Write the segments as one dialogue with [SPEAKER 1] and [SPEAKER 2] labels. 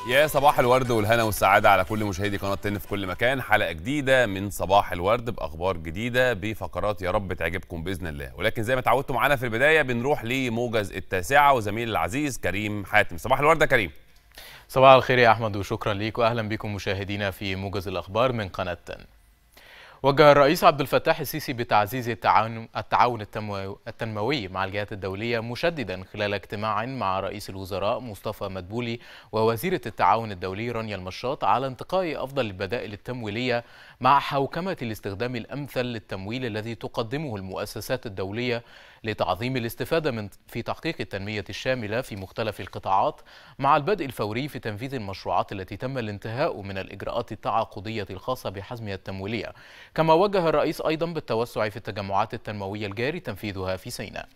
[SPEAKER 1] يا صباح الورد والهنا والسعادة على كل مشاهدي قناة تن في كل مكان حلقة جديدة من صباح الورد بأخبار جديدة بفقرات يا رب تعجبكم بإذن الله ولكن زي ما اتعودتوا معانا في البداية بنروح لموجز التاسعة وزميلي العزيز كريم حاتم صباح الورد يا كريم
[SPEAKER 2] صباح الخير يا أحمد وشكرا ليك وأهلا بكم مشاهدينا في موجز الأخبار من قناة تن وجه الرئيس عبد الفتاح السيسي بتعزيز التعاون التعاون التنموي مع الجهات الدولية مشددا خلال اجتماع مع رئيس الوزراء مصطفى مدبولي ووزيرة التعاون الدولي رانيا المشاط على انتقاء أفضل البدائل التمويلية مع حوكمة الاستخدام الأمثل للتمويل الذي تقدمه المؤسسات الدولية لتعظيم الاستفادة من في تحقيق التنمية الشاملة في مختلف القطاعات مع البدء الفوري في تنفيذ المشروعات التي تم الانتهاء من الإجراءات التعاقدية الخاصة بحزمها التمويلية كما وجه الرئيس أيضا بالتوسع في التجمعات التنموية الجاري تنفيذها في سيناء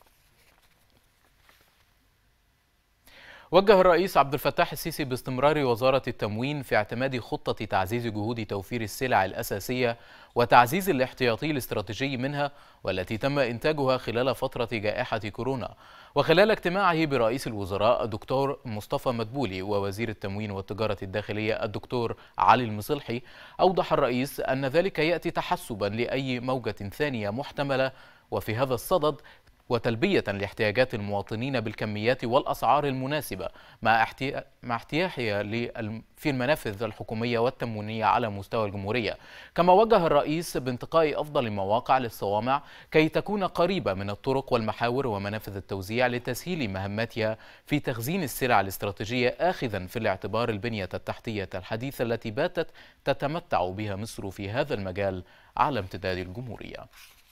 [SPEAKER 2] وجه الرئيس عبد الفتاح السيسي باستمرار وزارة التموين في اعتماد خطة تعزيز جهود توفير السلع الأساسية وتعزيز الاحتياطي الاستراتيجي منها والتي تم إنتاجها خلال فترة جائحة كورونا وخلال اجتماعه برئيس الوزراء الدكتور مصطفى مدبولي ووزير التموين والتجارة الداخلية الدكتور علي المصلحي أوضح الرئيس أن ذلك يأتي تحسبا لأي موجة ثانية محتملة وفي هذا الصدد وتلبية لاحتياجات المواطنين بالكميات والأسعار المناسبة مع مع احتياجها في المنافذ الحكومية والتموينية على مستوى الجمهورية كما وجه الرئيس بانتقاء أفضل المواقع للصوامع كي تكون قريبة من الطرق والمحاور ومنافذ التوزيع لتسهيل مهمتها في تخزين السلع الاستراتيجية آخذا في الاعتبار البنية التحتية الحديثة التي باتت تتمتع بها مصر في هذا المجال على امتداد الجمهورية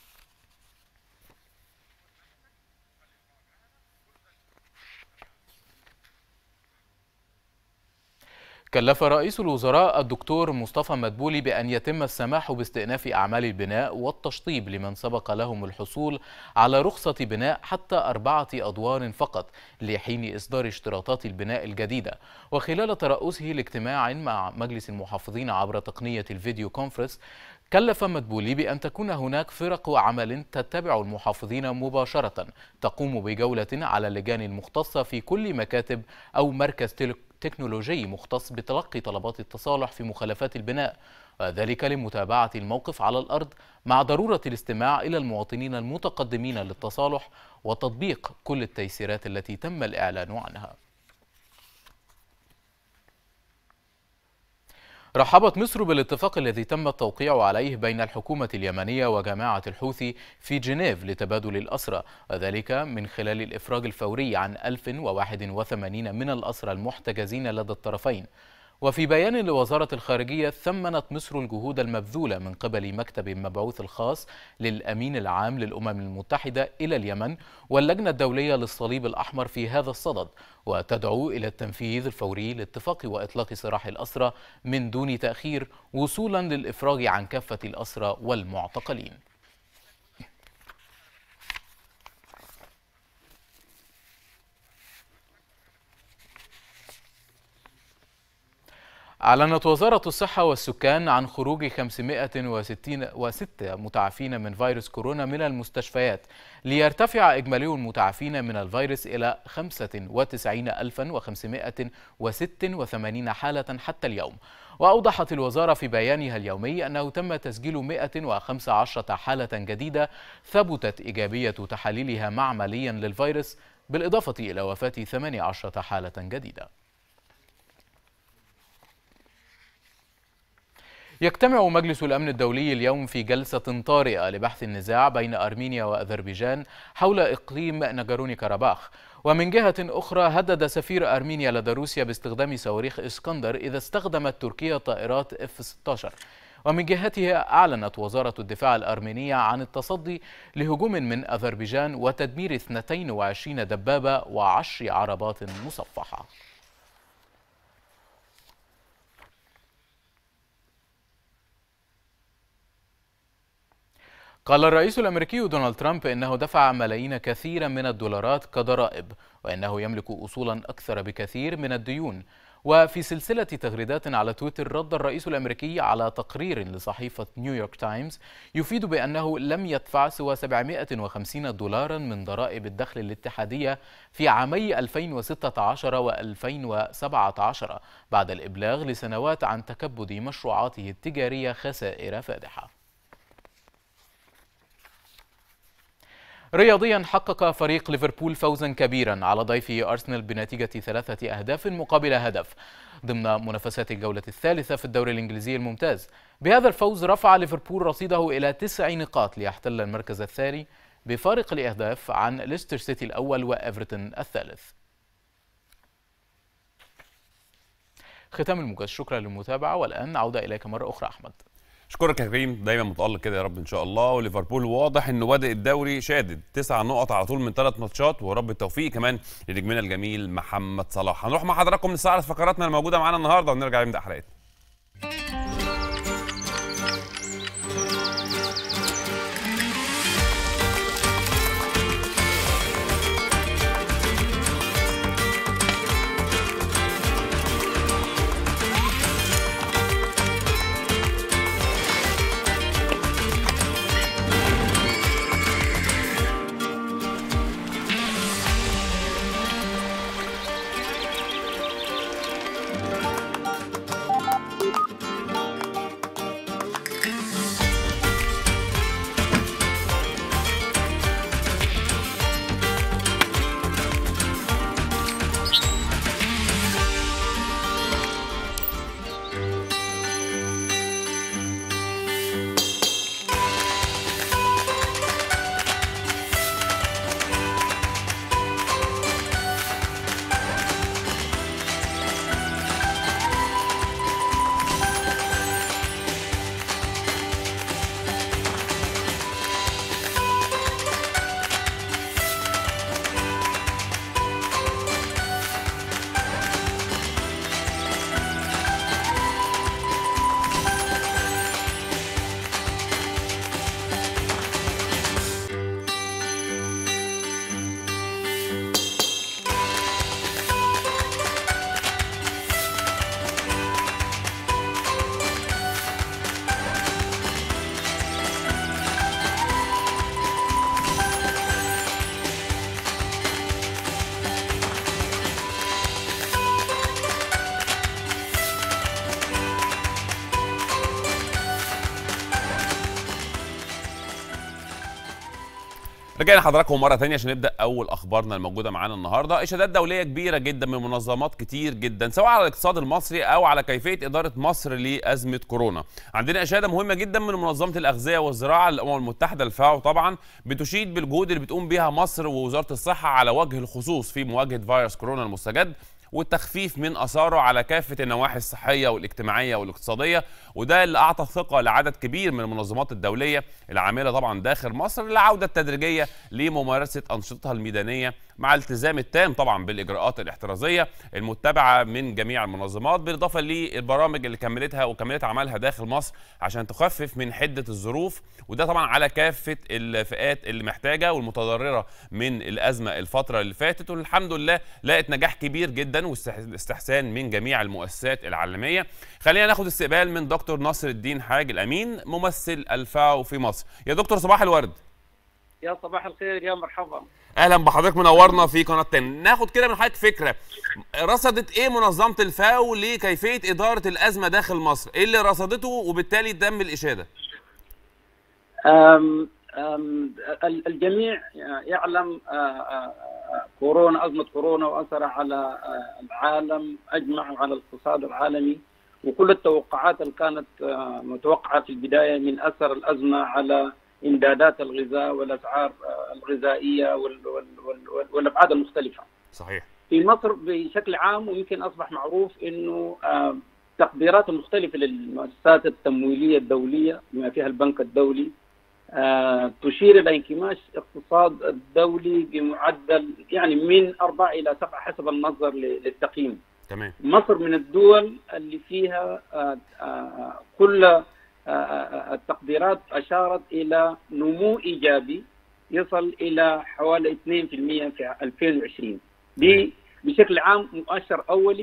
[SPEAKER 2] كلف رئيس الوزراء الدكتور مصطفى مدبولي بأن يتم السماح باستئناف أعمال البناء والتشطيب لمن سبق لهم الحصول على رخصة بناء حتى أربعة أدوار فقط لحين إصدار اشتراطات البناء الجديدة وخلال ترأسه لاجتماع مع مجلس المحافظين عبر تقنية الفيديو كونفرنس كلف مدبولي بأن تكون هناك فرق عمل تتبع المحافظين مباشرة تقوم بجولة على اللجان المختصة في كل مكاتب أو مركز تكنولوجي مختص بتلقي طلبات التصالح في مخالفات البناء وذلك لمتابعة الموقف على الأرض مع ضرورة الاستماع إلى المواطنين المتقدمين للتصالح وتطبيق كل التيسيرات التي تم الإعلان عنها رحبت مصر بالاتفاق الذي تم التوقيع عليه بين الحكومة اليمنية وجماعة الحوثي في جنيف لتبادل الأسرى وذلك من خلال الإفراج الفوري عن 1081 من الأسرى المحتجزين لدى الطرفين وفي بيان لوزارة الخارجية ثمنت مصر الجهود المبذولة من قبل مكتب المبعوث الخاص للأمين العام للأمم المتحدة إلى اليمن واللجنة الدولية للصليب الأحمر في هذا الصدد وتدعو إلى التنفيذ الفوري لاتفاق وإطلاق سراح الأسرى من دون تأخير وصولا للإفراج عن كافة الأسرى والمعتقلين أعلنت وزارة الصحة والسكان عن خروج 566 متعافين من فيروس كورونا من المستشفيات ليرتفع إجمالي المتعافين من الفيروس إلى 95586 حالة حتى اليوم وأوضحت الوزارة في بيانها اليومي أنه تم تسجيل 115 حالة جديدة ثبتت إيجابية تحاليلها معمليا للفيروس بالإضافة إلى وفاة 18 حالة جديدة يجتمع مجلس الأمن الدولي اليوم في جلسة طارئة لبحث النزاع بين أرمينيا وأذربيجان حول إقليم ناجوروني كاراباخ ومن جهة أخرى هدد سفير أرمينيا لدى روسيا باستخدام صواريخ إسكندر إذا استخدمت تركيا طائرات F-16 ومن جهتها أعلنت وزارة الدفاع الأرمينية عن التصدي لهجوم من أذربيجان وتدمير 22 دبابة وعشر عربات مصفحة قال الرئيس الأمريكي دونالد ترامب إنه دفع ملايين كثيرا من الدولارات كضرائب وإنه يملك أصولا أكثر بكثير من الديون وفي سلسلة تغريدات على تويتر رد الرئيس الأمريكي على تقرير لصحيفة نيويورك تايمز يفيد بأنه لم يدفع سوى 750 دولارا من ضرائب الدخل الاتحادية في عامي 2016 و 2017 بعد الإبلاغ لسنوات عن تكبد مشروعاته التجارية خسائر فادحة رياضيا حقق فريق ليفربول فوزا كبيرا على ضيف أرسنال بنتيجة ثلاثة أهداف مقابل هدف ضمن منافسات الجولة الثالثة في الدوري الإنجليزي الممتاز بهذا الفوز رفع ليفربول رصيده إلى تسع نقاط ليحتل المركز الثاني بفارق الأهداف عن ليستر سيتي الأول وإيفرتون الثالث ختام الموجز شكرا للمتابعة والآن عودة إليك مرة أخرى أحمد
[SPEAKER 1] اشكرك يا كريم دايما متالق كده يا رب ان شاء الله وليفربول واضح انه بادئ الدوري شادد تسع نقط على طول من ثلاث ماتشات ورب التوفيق كمان لنجمنا الجميل محمد صلاح هنروح مع حضراتكم نستعرض فقراتنا الموجوده معانا النهارده ونرجع نبدا حلقتنا رجعنا حضراتكم مره ثانيه عشان نبدا اول اخبارنا الموجوده معانا النهارده اشادات دوليه كبيره جدا من منظمات كتير جدا سواء على الاقتصاد المصري او على كيفيه اداره مصر لازمه كورونا عندنا اشاده مهمه جدا من منظمه الاغذيه والزراعه للامم المتحده الفاو طبعا بتشيد بالجهود اللي بتقوم بها مصر ووزاره الصحه على وجه الخصوص في مواجهه فيروس كورونا المستجد والتخفيف من اثاره على كافه النواحي الصحيه والاجتماعيه والاقتصاديه وده اللي اعطى ثقه لعدد كبير من المنظمات الدوليه العامله طبعا داخل مصر للعوده التدريجيه لممارسه انشطتها الميدانيه مع التزام التام طبعا بالاجراءات الاحترازيه المتبعه من جميع المنظمات بالاضافه للبرامج اللي كملتها وكملت عملها داخل مصر عشان تخفف من حده الظروف وده طبعا على كافه الفئات اللي محتاجه والمتضرره من الازمه الفتره اللي فاتت والحمد لله لقت نجاح كبير جدا واستحسان من جميع المؤسسات العالميه خلينا ناخد استقبال من دكتور ناصر الدين حاج الامين ممثل الفاو في مصر يا دكتور صباح الورد
[SPEAKER 3] يا صباح الخير يا مرحبا
[SPEAKER 1] اهلا بحضرتك منورنا في قناه تاني ناخد كده من حضرتك فكره رصدت ايه منظمه الفاو لكيفيه اداره الازمه داخل مصر ايه اللي رصدته وبالتالي تم الاشاده
[SPEAKER 3] أم أم الجميع يعلم كورونا ازمه كورونا واثرها على العالم اجمع وعلى الاقتصاد العالمي وكل التوقعات اللي كانت متوقعه في البدايه من اثر الازمه على امدادات الغذاء والاسعار الغذائيه والابعاد المختلفه.
[SPEAKER 1] صحيح.
[SPEAKER 3] في مصر بشكل عام ويمكن اصبح معروف انه التقديرات المختلفه للمؤسسات التمويليه الدوليه بما فيها البنك الدولي تشير الى انكماش اقتصاد الدولي بمعدل يعني من أربعة الى سبعة حسب النظر للتقييم.
[SPEAKER 1] تمام.
[SPEAKER 3] مصر من الدول اللي فيها كل التقديرات اشارت الى نمو ايجابي يصل الى حوالي 2% في 2020 دي بشكل عام مؤشر اولي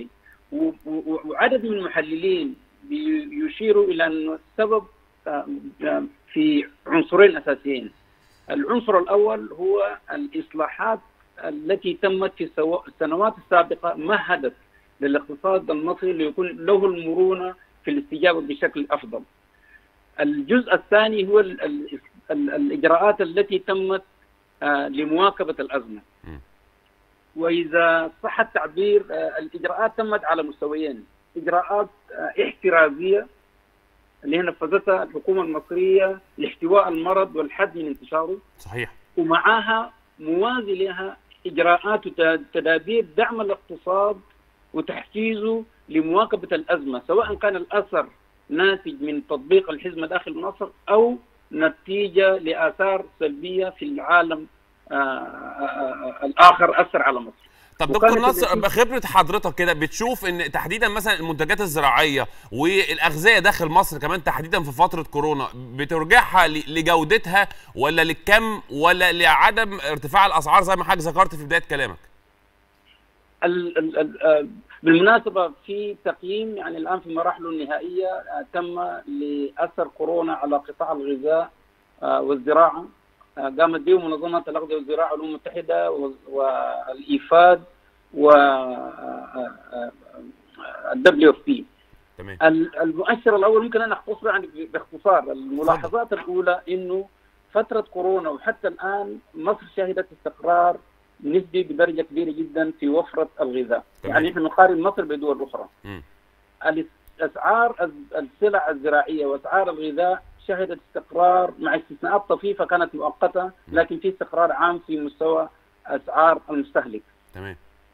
[SPEAKER 3] و- و- وعدد من المحللين بي- يشيروا الى انه السبب آه، آه، في عنصرين اساسيين. العنصر الاول هو الاصلاحات التي تمت في السو- السنوات السابقه مهدت للاقتصاد المصري ليكون له المرونه في الاستجابه بشكل افضل. الجزء الثاني هو ال- ال- ال- الاجراءات التي تمت آه، لمواكبه الازمه.
[SPEAKER 1] م.
[SPEAKER 3] واذا صح التعبير آه، الاجراءات تمت على مستويين، اجراءات آه، احترازيه اللي هي نفذتها الحكومه المصريه لاحتواء المرض والحد من انتشاره
[SPEAKER 1] صحيح
[SPEAKER 3] ومعها موازي لها اجراءات وتدابير دعم الاقتصاد وتحفيزه لمواكبه الازمه سواء كان الاثر ناتج من تطبيق الحزمه داخل مصر او نتيجه لاثار سلبيه في العالم آه، آه، آه، الاخر اثر على مصر.
[SPEAKER 1] طب
[SPEAKER 3] وكانت
[SPEAKER 1] دكتور نصر
[SPEAKER 3] النتيجة-
[SPEAKER 1] بخبره حضرتك كده بتشوف ان تحديدا مثلا المنتجات الزراعيه والاغذيه داخل مصر كمان تحديدا في فتره كورونا بترجعها ل- لجودتها ولا للكم ولا لعدم ارتفاع الاسعار زي ما حضرتك ذكرت في بدايه كلامك
[SPEAKER 3] ال ال ال آه، بالمناسبة في تقييم يعني الآن في مراحله النهائية آه، تم لأثر كورونا على قطاع الغذاء آه، والزراعة آه، قامت به منظمة الأغذية والزراعة الأمم المتحدة و- والإيفاد و الدبليو اف بي
[SPEAKER 1] تمام
[SPEAKER 3] المؤشر الاول ممكن انا اختصره يعني باختصار الملاحظات الاولى انه فتره كورونا وحتى الان مصر شهدت استقرار نسبي بدرجه كبيره جدا في وفره الغذاء
[SPEAKER 1] تمام.
[SPEAKER 3] يعني نحن نقارن مصر بدول اخرى
[SPEAKER 1] مم.
[SPEAKER 3] الاسعار الز- السلع الزراعيه واسعار الغذاء شهدت استقرار مع استثناءات طفيفه كانت مؤقته لكن في استقرار عام في مستوى اسعار المستهلك
[SPEAKER 1] تمام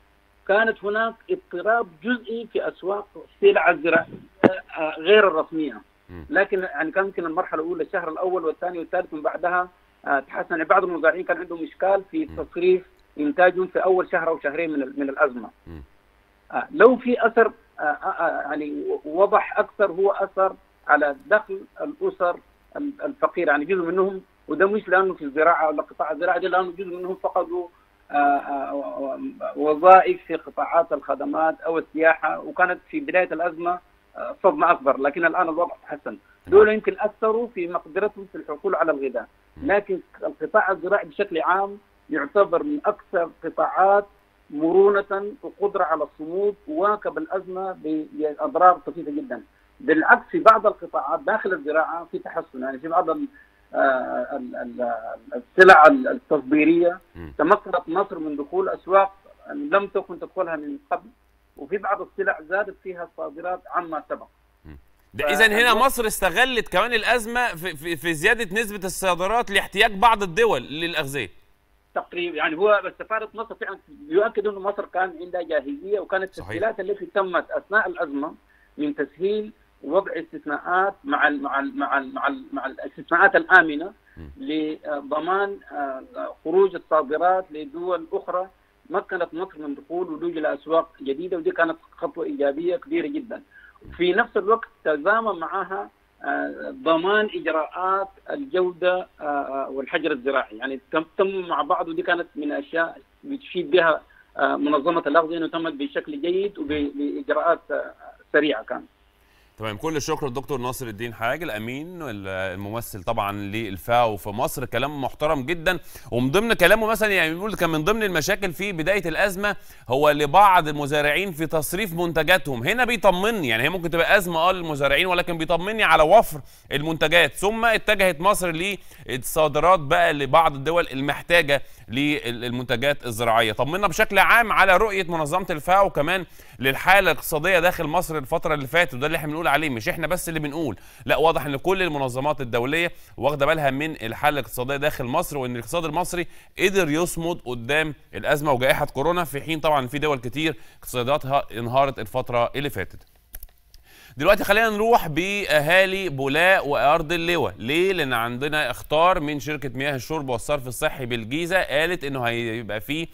[SPEAKER 3] كانت هناك اضطراب جزئي في اسواق السلع الزراعيه آه، غير الرسميه
[SPEAKER 1] مم.
[SPEAKER 3] لكن يعني كان يمكن المرحله الاولى الشهر الاول والثاني والثالث من بعدها آه، تحسن يعني بعض المزارعين كان عندهم اشكال في
[SPEAKER 1] مم.
[SPEAKER 3] تصريف انتاجهم في اول شهر او شهرين من ال- من الازمه
[SPEAKER 1] مم.
[SPEAKER 3] آه، لو في اثر آه، آه، آه، يعني وضح اكثر هو اثر على دخل الاسر ال- الفقيره يعني جزء منهم وده مش لانه في الزراعه ولا قطاع الزراعه ده لانه جزء منهم فقدوا آه، آه، وظائف في قطاعات الخدمات او السياحه وكانت في بدايه الازمه آه، صدمه اكبر لكن الان الوضع تحسن دول يمكن اثروا في مقدرتهم في الحصول على الغذاء لكن القطاع الزراعي بشكل عام يعتبر من اكثر قطاعات مرونه وقدره على الصمود وواكب الازمه باضرار طفيفه جدا. بالعكس في بعض القطاعات داخل الزراعه في تحسن يعني في بعض ال- آه، ال- ال- السلع التصديريه
[SPEAKER 1] مم.
[SPEAKER 3] تمكنت مصر من دخول اسواق لم تكن تدخلها من قبل وفي بعض السلع زادت فيها الصادرات عما سبق.
[SPEAKER 1] ده اذا هنا مصر استغلت كمان الازمه في, في, في زياده نسبه الصادرات لاحتياج بعض الدول للاغذيه
[SPEAKER 3] تقريبا يعني هو بس سفاره مصر فعلا يؤكد انه مصر كان عندها جاهزيه وكانت
[SPEAKER 1] صحيح.
[SPEAKER 3] التسهيلات التي تمت اثناء الازمه من تسهيل وضع استثناءات مع ال مع ال مع ال مع, ال مع الاستثناءات الامنه
[SPEAKER 1] م.
[SPEAKER 3] لضمان آه، خروج الصادرات لدول اخرى مكنت مصر من دخول ولوج الى اسواق جديده ودي كانت خطوه ايجابيه كبيره جدا. في نفس الوقت تزامن معها آه، ضمان اجراءات الجوده آه، آه، والحجر الزراعي يعني تم تم مع بعض ودي كانت من الاشياء بتشيد بها آه، منظمه الاغذيه انه تمت بشكل جيد وباجراءات آه، سريعه كانت.
[SPEAKER 1] تمام كل الشكر للدكتور ناصر الدين حاج الامين الممثل طبعا للفاو في مصر كلام محترم جدا ومن ضمن كلامه مثلا يعني بيقول كان من ضمن المشاكل في بدايه الازمه هو لبعض المزارعين في تصريف منتجاتهم هنا بيطمني يعني هي ممكن تبقى ازمه اه للمزارعين ولكن بيطمني على وفر المنتجات ثم اتجهت مصر للصادرات بقى لبعض الدول المحتاجه للمنتجات الزراعيه طمنا بشكل عام على رؤيه منظمه الفاو كمان للحاله الاقتصاديه داخل مصر الفتره اللي فاتت وده اللي احنا بنقول عليه مش احنا بس اللي بنقول لا واضح ان كل المنظمات الدوليه واخده بالها من الحاله الاقتصاديه داخل مصر وان الاقتصاد المصري قدر يصمد قدام الازمه وجائحه كورونا في حين طبعا في دول كتير اقتصاداتها انهارت الفتره اللي فاتت دلوقتي خلينا نروح باهالي بولاق وارض اللواء ليه لان عندنا اختار من شركه مياه الشرب والصرف الصحي بالجيزه قالت انه هيبقى فيه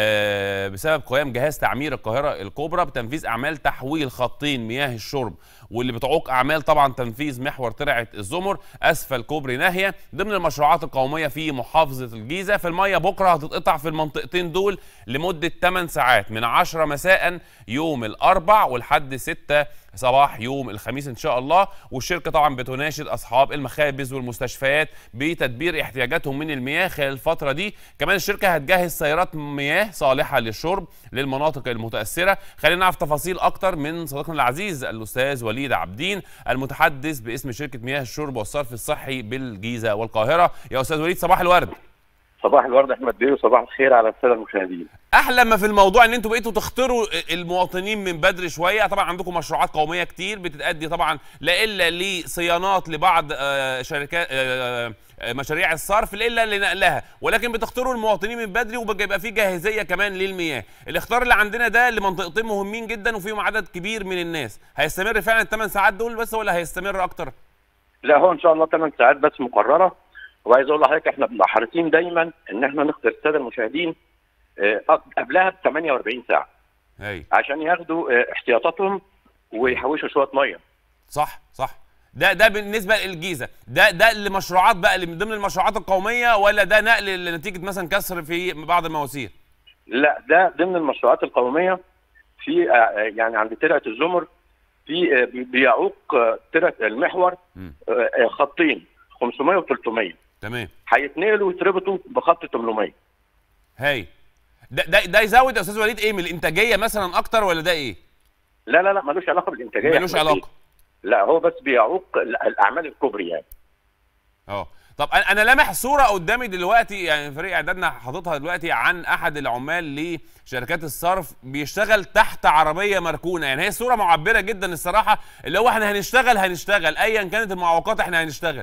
[SPEAKER 1] آه بسبب قيام جهاز تعمير القاهره الكبرى بتنفيذ اعمال تحويل خطين مياه الشرب واللي بتعوق اعمال طبعا تنفيذ محور ترعه الزمر اسفل كوبري ناهيه ضمن المشروعات القوميه في محافظه الجيزه في الميه بكره هتتقطع في المنطقتين دول لمده 8 ساعات من 10 مساء يوم الاربع ولحد 6 صباح يوم الخميس ان شاء الله والشركه طبعا بتناشد اصحاب المخابز والمستشفيات بتدبير احتياجاتهم من المياه خلال الفتره دي كمان الشركه هتجهز سيارات مياه صالحه للشرب للمناطق المتاثره خلينا نعرف تفاصيل اكتر من صديقنا العزيز الاستاذ وليد عبدين المتحدث باسم شركه مياه الشرب والصرف الصحي بالجيزه والقاهره يا استاذ وليد صباح الورد
[SPEAKER 4] صباح الورد احمد بيه وصباح الخير على الساده المشاهدين
[SPEAKER 1] احلى ما في الموضوع ان انتوا بقيتوا تختاروا المواطنين من بدري شويه طبعا عندكم مشروعات قوميه كتير بتتادي طبعا لا الا لصيانات لبعض آه، شركات آه، آه، مشاريع الصرف الا لنقلها ولكن بتختاروا المواطنين من بدري وبيبقى في جاهزيه كمان للمياه الاختيار اللي عندنا ده لمنطقتين مهمين جدا وفيهم عدد كبير من الناس هيستمر فعلا الثمان ساعات دول بس ولا هيستمر اكتر
[SPEAKER 4] لا هو ان شاء الله 8 ساعات بس مقرره وعايز اقول لحضرتك احنا بنبقى حريصين دايما ان احنا نختار الساده المشاهدين آه، قبلها ب 48 ساعه
[SPEAKER 1] هاي
[SPEAKER 4] عشان ياخدوا آه، احتياطاتهم ويحوشوا شويه ميه
[SPEAKER 1] صح صح ده ده بالنسبه للجيزه ده ده لمشروعات بقى اللي من ضمن المشروعات القوميه ولا ده نقل لنتيجه مثلا كسر في بعض المواسير
[SPEAKER 4] لا ده ضمن المشروعات القوميه في آه، يعني عند ترعه الزمر في آه، بي- بيعوق آه، ترعه المحور
[SPEAKER 1] مم.
[SPEAKER 4] آه، آه، خطين 500 و300
[SPEAKER 1] تمام
[SPEAKER 4] هيتنقلوا ويتربطوا بخط 800
[SPEAKER 1] هاي ده ده ده يزود يا استاذ وليد ايه من الانتاجيه مثلا اكتر ولا ده ايه
[SPEAKER 4] لا لا لا ملوش علاقه بالانتاجيه
[SPEAKER 1] ملوش
[SPEAKER 4] أحمد بيه.
[SPEAKER 1] علاقه
[SPEAKER 4] لا هو بس بيعوق ال- الاعمال الكبرى يعني
[SPEAKER 1] اه طب انا انا لامح صوره قدامي دلوقتي يعني فريق اعدادنا حاططها دلوقتي عن احد العمال لشركات الصرف بيشتغل تحت عربيه مركونه يعني هي صوره معبره جدا الصراحه اللي هو احنا هنشتغل هنشتغل ايا كانت المعوقات احنا هنشتغل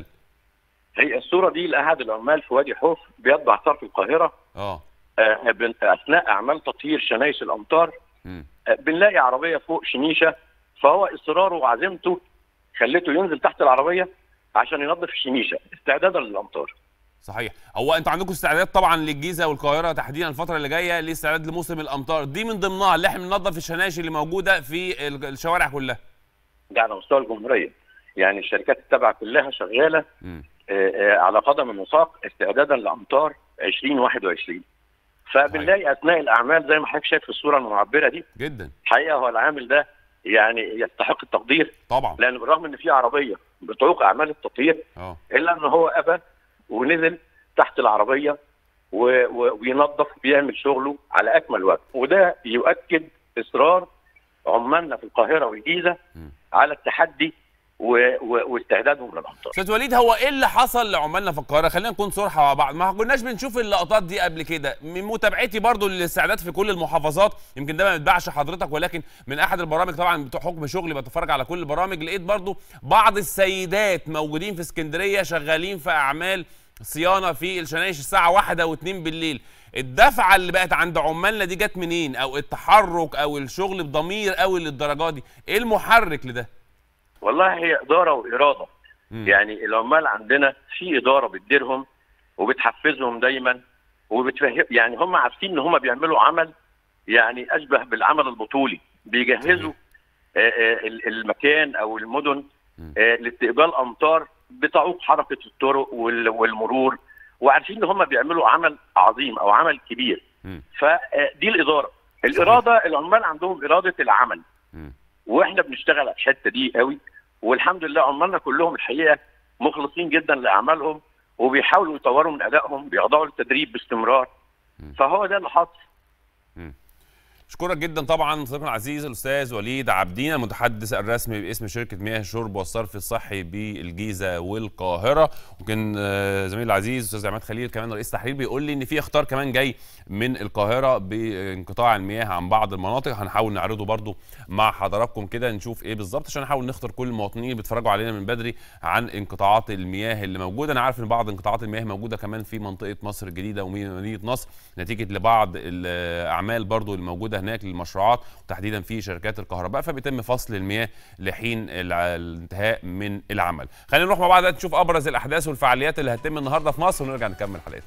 [SPEAKER 4] هي الصوره دي لاحد العمال في وادي حوف بيطبع صرف القاهره
[SPEAKER 1] اه
[SPEAKER 4] آه، بن- اثناء اعمال تطهير شنايش الامطار
[SPEAKER 1] مم.
[SPEAKER 4] آه، بنلاقي عربيه فوق شنيشه فهو اصراره وعزيمته خلته ينزل تحت العربيه عشان ينظف الشنيشه استعدادا للامطار
[SPEAKER 1] صحيح هو انتوا عندكم استعداد طبعا للجيزه والقاهره تحديدا الفتره اللي جايه لاستعداد لموسم الامطار دي من ضمنها اللي احنا بننظف الشنايش اللي موجوده في ال- الشوارع كلها
[SPEAKER 4] ده على مستوى الجمهوريه يعني الشركات التابعه كلها شغاله
[SPEAKER 1] مم.
[SPEAKER 4] آه، آه، على قدم وساق استعدادا لامطار 2021 فبنلاقي اثناء الاعمال زي ما حضرتك شايف في الصوره المعبره دي
[SPEAKER 1] جدا
[SPEAKER 4] الحقيقه هو العامل ده يعني يستحق التقدير
[SPEAKER 1] طبعا
[SPEAKER 4] لان بالرغم ان في عربيه بتعوق اعمال التطهير
[SPEAKER 1] اه
[SPEAKER 4] الا ان هو ابى ونزل تحت العربيه و... و... وينظف ويعمل شغله على اكمل وجه وده يؤكد اصرار عمالنا في القاهره والجيزه
[SPEAKER 1] م.
[SPEAKER 4] على التحدي و... و... واستعدادهم للامطار
[SPEAKER 1] استاذ وليد هو ايه اللي حصل لعمالنا في القاهره خلينا نكون صراحه مع بعض ما كناش بنشوف اللقطات دي قبل كده من متابعتي برضو للاستعداد في كل المحافظات يمكن ده ما بيتباعش حضرتك ولكن من احد البرامج طبعا بتوع حكم شغلي بتفرج على كل البرامج لقيت برضو بعض السيدات موجودين في اسكندريه شغالين في اعمال صيانه في الشنايش الساعه واحدة واتنين بالليل الدفعه اللي بقت عند عمالنا دي جت منين او التحرك او الشغل بضمير قوي للدرجه دي ايه المحرك لده
[SPEAKER 4] والله هي اداره واراده
[SPEAKER 1] مم.
[SPEAKER 4] يعني العمال عندنا في اداره بتديرهم وبتحفزهم دايما وبتفهم يعني هم عارفين ان هم بيعملوا عمل يعني اشبه بالعمل البطولي بيجهزوا آه، آه، ال- المكان او المدن
[SPEAKER 1] مم.
[SPEAKER 4] آه، لاستقبال امطار بتعوق حركه الطرق وال- والمرور وعارفين ان هم بيعملوا عمل عظيم او عمل كبير
[SPEAKER 1] مم.
[SPEAKER 4] فدي الاداره الاراده العمال عندهم اراده العمل
[SPEAKER 1] مم.
[SPEAKER 4] واحنا بنشتغل على الحته دي قوي والحمد لله عمالنا كلهم الحقيقه مخلصين جدا لاعمالهم وبيحاولوا يطوروا من ادائهم بيخضعوا للتدريب باستمرار
[SPEAKER 1] مم.
[SPEAKER 4] فهو ده اللي حاصل
[SPEAKER 1] اشكرك جدا طبعا صديقنا العزيز الاستاذ وليد عبدين المتحدث الرسمي باسم شركه مياه الشرب والصرف الصحي بالجيزه والقاهره وكان آه، زميلي العزيز استاذ عماد خليل كمان رئيس تحرير بيقول لي ان في اختار كمان جاي من القاهره بانقطاع المياه عن بعض المناطق هنحاول نعرضه برضو مع حضراتكم كده نشوف ايه بالظبط عشان نحاول نختار كل المواطنين اللي بيتفرجوا علينا من بدري عن انقطاعات المياه اللي موجوده انا عارف ان بعض انقطاعات المياه موجوده كمان في منطقه مصر الجديده ومدينه نصر نتيجه لبعض الاعمال برضو الموجوده موجوده هناك للمشروعات وتحديدا في شركات الكهرباء فبيتم فصل المياه لحين الع- الانتهاء من العمل خلينا نروح مع بعض دلوقتي نشوف ابرز الاحداث والفعاليات اللي هتتم النهارده في مصر ونرجع نكمل حلقتنا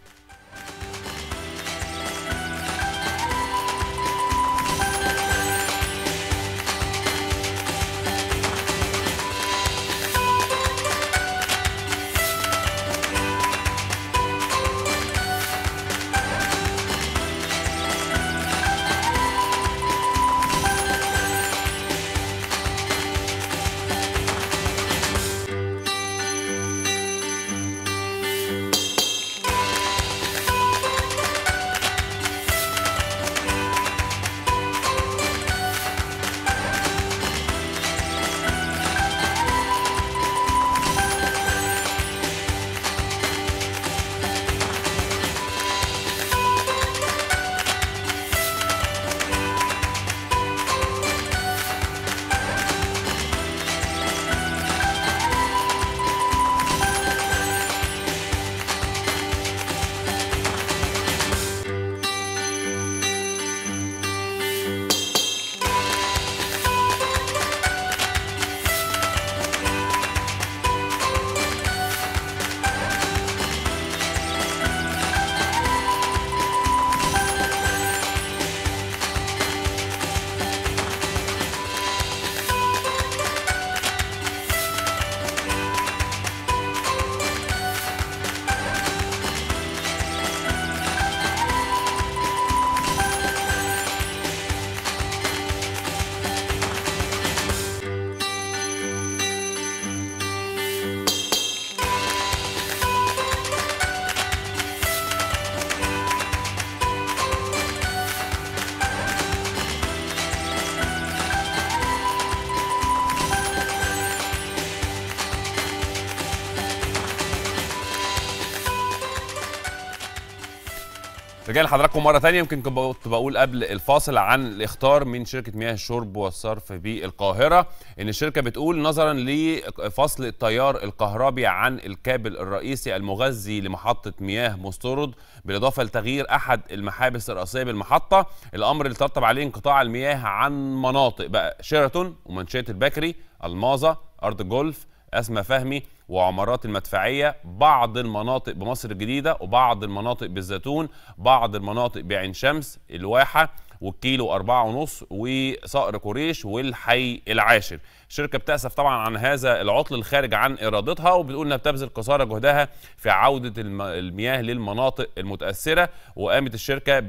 [SPEAKER 1] رجعنا لحضراتكم مره ثانيه يمكن كنت بقول قبل الفاصل عن الاختار من شركه مياه الشرب والصرف بالقاهره ان الشركه بتقول نظرا لفصل التيار الكهربي عن الكابل الرئيسي المغذي لمحطه مياه مسترد بالاضافه لتغيير احد المحابس الرئيسيه بالمحطه الامر اللي ترتب عليه انقطاع المياه عن مناطق بقى شيراتون ومنشيه البكري الماظه ارض الجولف اسمى فهمي وعمارات المدفعيه بعض المناطق بمصر الجديده وبعض المناطق بالزيتون بعض المناطق بعين شمس الواحه والكيلو أربعة ونص وصقر قريش والحي العاشر الشركة بتأسف طبعا عن هذا العطل الخارج عن إرادتها وبتقول إنها بتبذل قصارى جهدها في عودة الم- المياه للمناطق المتأثرة وقامت الشركة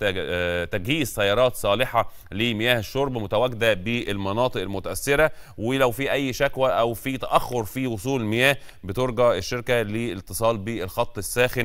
[SPEAKER 1] بتجهيز سيارات صالحة لمياه الشرب متواجدة بالمناطق المتأثرة ولو في أي شكوى أو في تأخر في وصول المياه بترجى الشركة للاتصال بالخط الساخن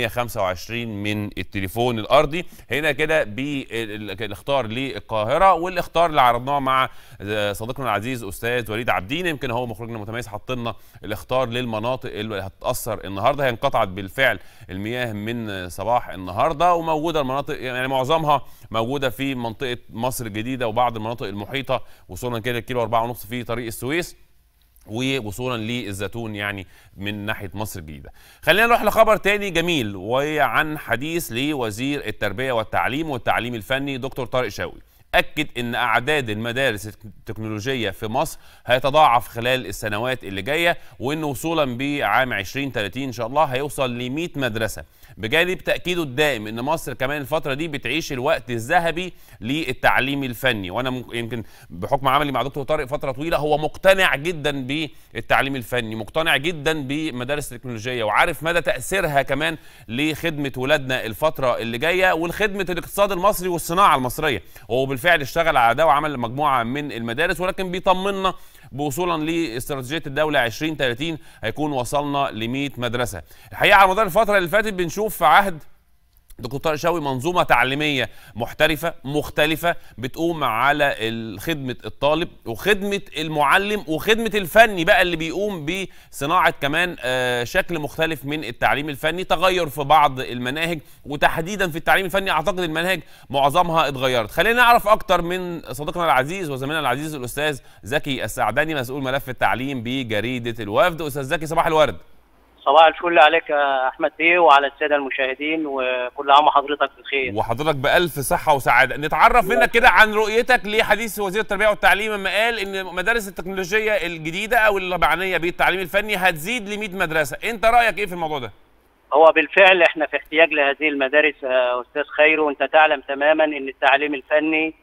[SPEAKER 1] 125 من التليفون الأرضي هنا كده بالاختار للقاهرة والاختار اللي عرضناه مع صديقنا العزيز أستاذ وليد عبدين يمكن هو مخرجنا المتميز حط لنا الاختار للمناطق اللي هتتأثر النهاردة هي انقطعت بالفعل المياه من صباح النهاردة وموجودة المناطق يعني معظمها موجودة في منطقة مصر الجديدة وبعض المناطق المحيطة وصولا كده الكيلو أربعة ونص في طريق السويس ووصولا للزيتون يعني من ناحيه مصر الجديده. خلينا نروح لخبر تاني جميل وعن حديث لوزير التربيه والتعليم والتعليم الفني دكتور طارق شوقي. اكد ان اعداد المدارس التكنولوجيه في مصر هيتضاعف خلال السنوات اللي جايه وان وصولا بعام 2030 ان شاء الله هيوصل ل 100 مدرسه بجانب تاكيده الدائم ان مصر كمان الفتره دي بتعيش الوقت الذهبي للتعليم الفني وانا ممكن- يمكن بحكم عملي مع دكتور طارق فتره طويله هو مقتنع جدا بالتعليم الفني مقتنع جدا بمدارس التكنولوجيه وعارف مدى تاثيرها كمان لخدمه ولادنا الفتره اللي جايه ولخدمه الاقتصاد المصري والصناعه المصريه هو بالفعل اشتغل على ده وعمل مجموعه من المدارس ولكن بيطمنا بوصولا لاستراتيجيه الدوله 2030 هيكون وصلنا ل 100 مدرسه الحقيقه على مدار الفتره اللي فاتت بنشوف في عهد دكتور طارق شوقي منظومه تعليميه محترفه مختلفه بتقوم على ال- خدمه الطالب وخدمه المعلم وخدمه الفني بقى اللي بيقوم بصناعه كمان آه، شكل مختلف من التعليم الفني تغير في بعض المناهج وتحديدا في التعليم الفني اعتقد المناهج معظمها اتغيرت خلينا نعرف اكتر من صديقنا العزيز وزميلنا العزيز الاستاذ زكي السعداني مسؤول ملف التعليم بجريده الوفد استاذ زكي صباح الورد
[SPEAKER 5] صباح الفل عليك يا احمد بيه وعلى الساده المشاهدين وكل عام وحضرتك بخير
[SPEAKER 1] وحضرتك بألف صحة وسعادة نتعرف منك كده عن رؤيتك لحديث وزير التربية والتعليم لما قال ان مدارس التكنولوجية الجديدة او اللي معنية بالتعليم الفني هتزيد ل 100 مدرسة انت رأيك ايه في الموضوع ده
[SPEAKER 5] هو بالفعل احنا في احتياج لهذه المدارس يا استاذ خير وانت تعلم تماما ان التعليم الفني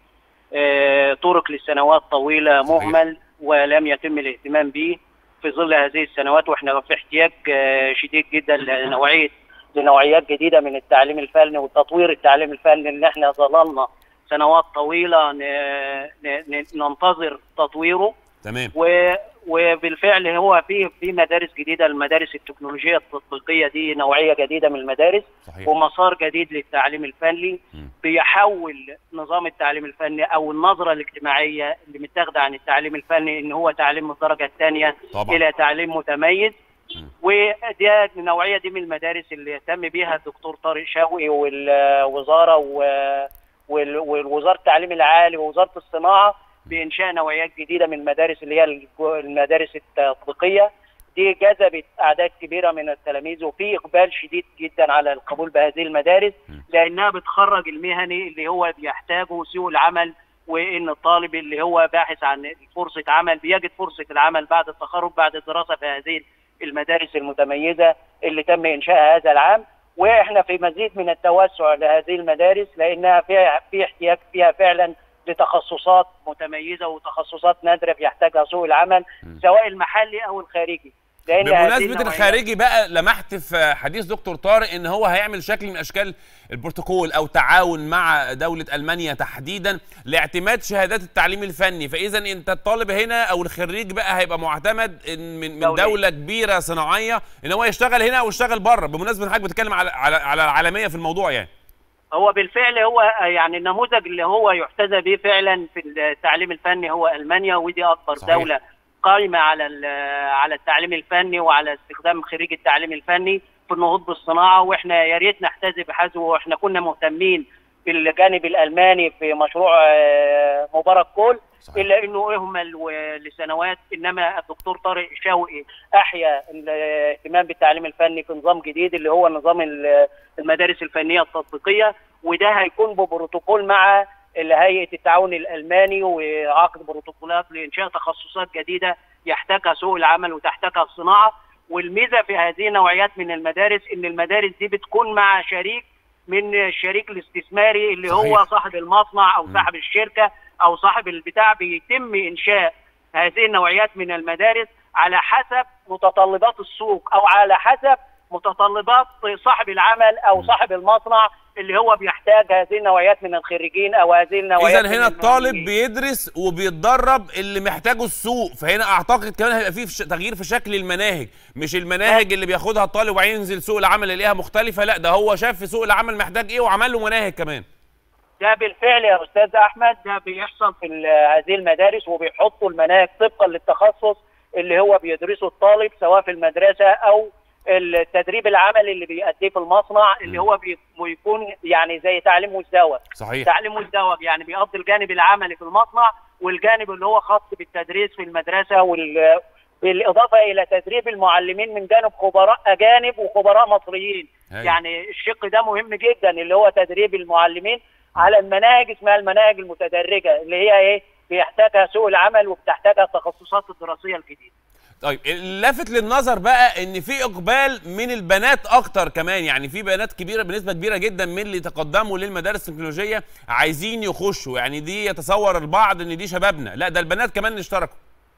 [SPEAKER 5] آه، طرق لسنوات طويله
[SPEAKER 1] صحيح.
[SPEAKER 5] مهمل ولم يتم الاهتمام به في ظل هذه السنوات واحنا في احتياج آه، شديد جدا لنوعيه لنوعيات جديده من التعليم الفني وتطوير التعليم الفني ان احنا ظللنا سنوات طويله ن- ن- ن- ننتظر تطويره
[SPEAKER 1] تمام
[SPEAKER 5] و وبالفعل هو في في مدارس جديده المدارس التكنولوجيه التطبيقيه دي نوعيه جديده من المدارس
[SPEAKER 1] صحيح
[SPEAKER 5] ومسار جديد للتعليم الفني
[SPEAKER 1] مم.
[SPEAKER 5] بيحول نظام التعليم الفني او النظره الاجتماعيه اللي متاخده عن التعليم الفني ان هو تعليم من الدرجه الثانيه
[SPEAKER 1] طبعا
[SPEAKER 5] الى تعليم متميز
[SPEAKER 1] مم.
[SPEAKER 5] ودي النوعيه دي من المدارس اللي اهتم بيها الدكتور طارق شوقي والوزاره و- وال- ووزاره التعليم العالي ووزاره الصناعه بانشاء نوعيات جديده من المدارس اللي هي الجو- المدارس التطبيقيه دي جذبت اعداد كبيره من التلاميذ وفي اقبال شديد جدا على القبول بهذه المدارس
[SPEAKER 1] م.
[SPEAKER 5] لانها بتخرج المهني اللي هو بيحتاجه سوق العمل وان الطالب اللي هو باحث عن فرصه عمل بيجد فرصه العمل بعد التخرج بعد الدراسه في هذه المدارس المتميزه اللي تم انشائها هذا العام واحنا في مزيد من التوسع لهذه المدارس لانها فيها في احتياج فيها فعلا لتخصصات متميزه وتخصصات نادره بيحتاجها سوق العمل
[SPEAKER 1] م.
[SPEAKER 5] سواء المحلي او الخارجي لان هذه
[SPEAKER 1] بمناسبة
[SPEAKER 5] النوعيات-
[SPEAKER 1] الخارجي بقى لمحت في حديث دكتور طارق ان هو هيعمل شكل من اشكال البروتوكول او تعاون مع دولة المانيا تحديدا لاعتماد شهادات التعليم الفني فاذا انت الطالب هنا او الخريج بقى هيبقى معتمد إن من من
[SPEAKER 5] دولية.
[SPEAKER 1] دولة كبيرة صناعية ان هو يشتغل هنا او يشتغل بره بمناسبة إن حضرتك بتتكلم على على على العالمية في الموضوع يعني
[SPEAKER 5] هو بالفعل هو يعني النموذج اللي هو يحتذى به فعلا في التعليم الفني هو المانيا ودي اكبر
[SPEAKER 1] صحيح.
[SPEAKER 5] دوله قائمه على ال- على التعليم الفني وعلى استخدام خريج التعليم الفني في النهوض بالصناعه واحنا يا ريت نحتذي بحذو واحنا كنا مهتمين بالجانب الالماني في مشروع آه، مبارك كول
[SPEAKER 1] صحيح.
[SPEAKER 5] الا انه اهمل و- لسنوات انما الدكتور طارق شوقي احيا الاهتمام بالتعليم الفني في نظام جديد اللي هو نظام ال- المدارس الفنيه التطبيقيه وده هيكون ببروتوكول مع هيئه التعاون الالماني وعقد بروتوكولات لانشاء تخصصات جديده يحتاجها سوق العمل وتحتاجها الصناعه والميزه في هذه النوعيات من المدارس ان المدارس دي بتكون مع شريك من الشريك الاستثماري اللي
[SPEAKER 1] صحيح.
[SPEAKER 5] هو صاحب المصنع او
[SPEAKER 1] م.
[SPEAKER 5] صاحب الشركه او صاحب البتاع بيتم انشاء هذه النوعيات من المدارس على حسب متطلبات السوق او على حسب متطلبات صاحب العمل او
[SPEAKER 1] م.
[SPEAKER 5] صاحب المصنع اللي هو بيحتاج هذه النوعيات من الخريجين او هذه النوعيات
[SPEAKER 1] اذا
[SPEAKER 5] من
[SPEAKER 1] هنا الطالب
[SPEAKER 5] المهندسين.
[SPEAKER 1] بيدرس وبيتدرب اللي محتاجه السوق فهنا اعتقد كمان هيبقى فيه فش- تغيير في شكل المناهج مش المناهج اللي بياخدها الطالب وهينزل سوق العمل يلاقيها مختلفه لا ده هو شاف في سوق العمل محتاج ايه وعمل له مناهج كمان
[SPEAKER 5] ده بالفعل يا استاذ احمد ده بيحصل في ال- هذه المدارس وبيحطوا المناهج طبقا للتخصص اللي هو بيدرسه الطالب سواء في المدرسه او التدريب العملي اللي بيأديه في المصنع اللي
[SPEAKER 1] م.
[SPEAKER 5] هو بي- بيكون يعني زي تعليم مزدوج
[SPEAKER 1] صحيح
[SPEAKER 5] تعليم مزدوج يعني بيقضي الجانب العملي في المصنع والجانب اللي هو خاص بالتدريس في المدرسه وال بالاضافه الى تدريب المعلمين من جانب خبراء اجانب وخبراء مصريين
[SPEAKER 1] هاي.
[SPEAKER 5] يعني الشق ده مهم جدا اللي هو تدريب المعلمين على المناهج اسمها المناهج المتدرجه اللي هي ايه بيحتاجها سوق العمل وبتحتاجها التخصصات الدراسيه الجديده
[SPEAKER 1] طيب اللافت للنظر بقى ان في اقبال من البنات اكتر كمان يعني في بنات كبيره بنسبه كبيره جدا من اللي تقدموا للمدارس التكنولوجيه عايزين يخشوا يعني دي يتصور البعض ان دي شبابنا لا ده البنات كمان اشتركوا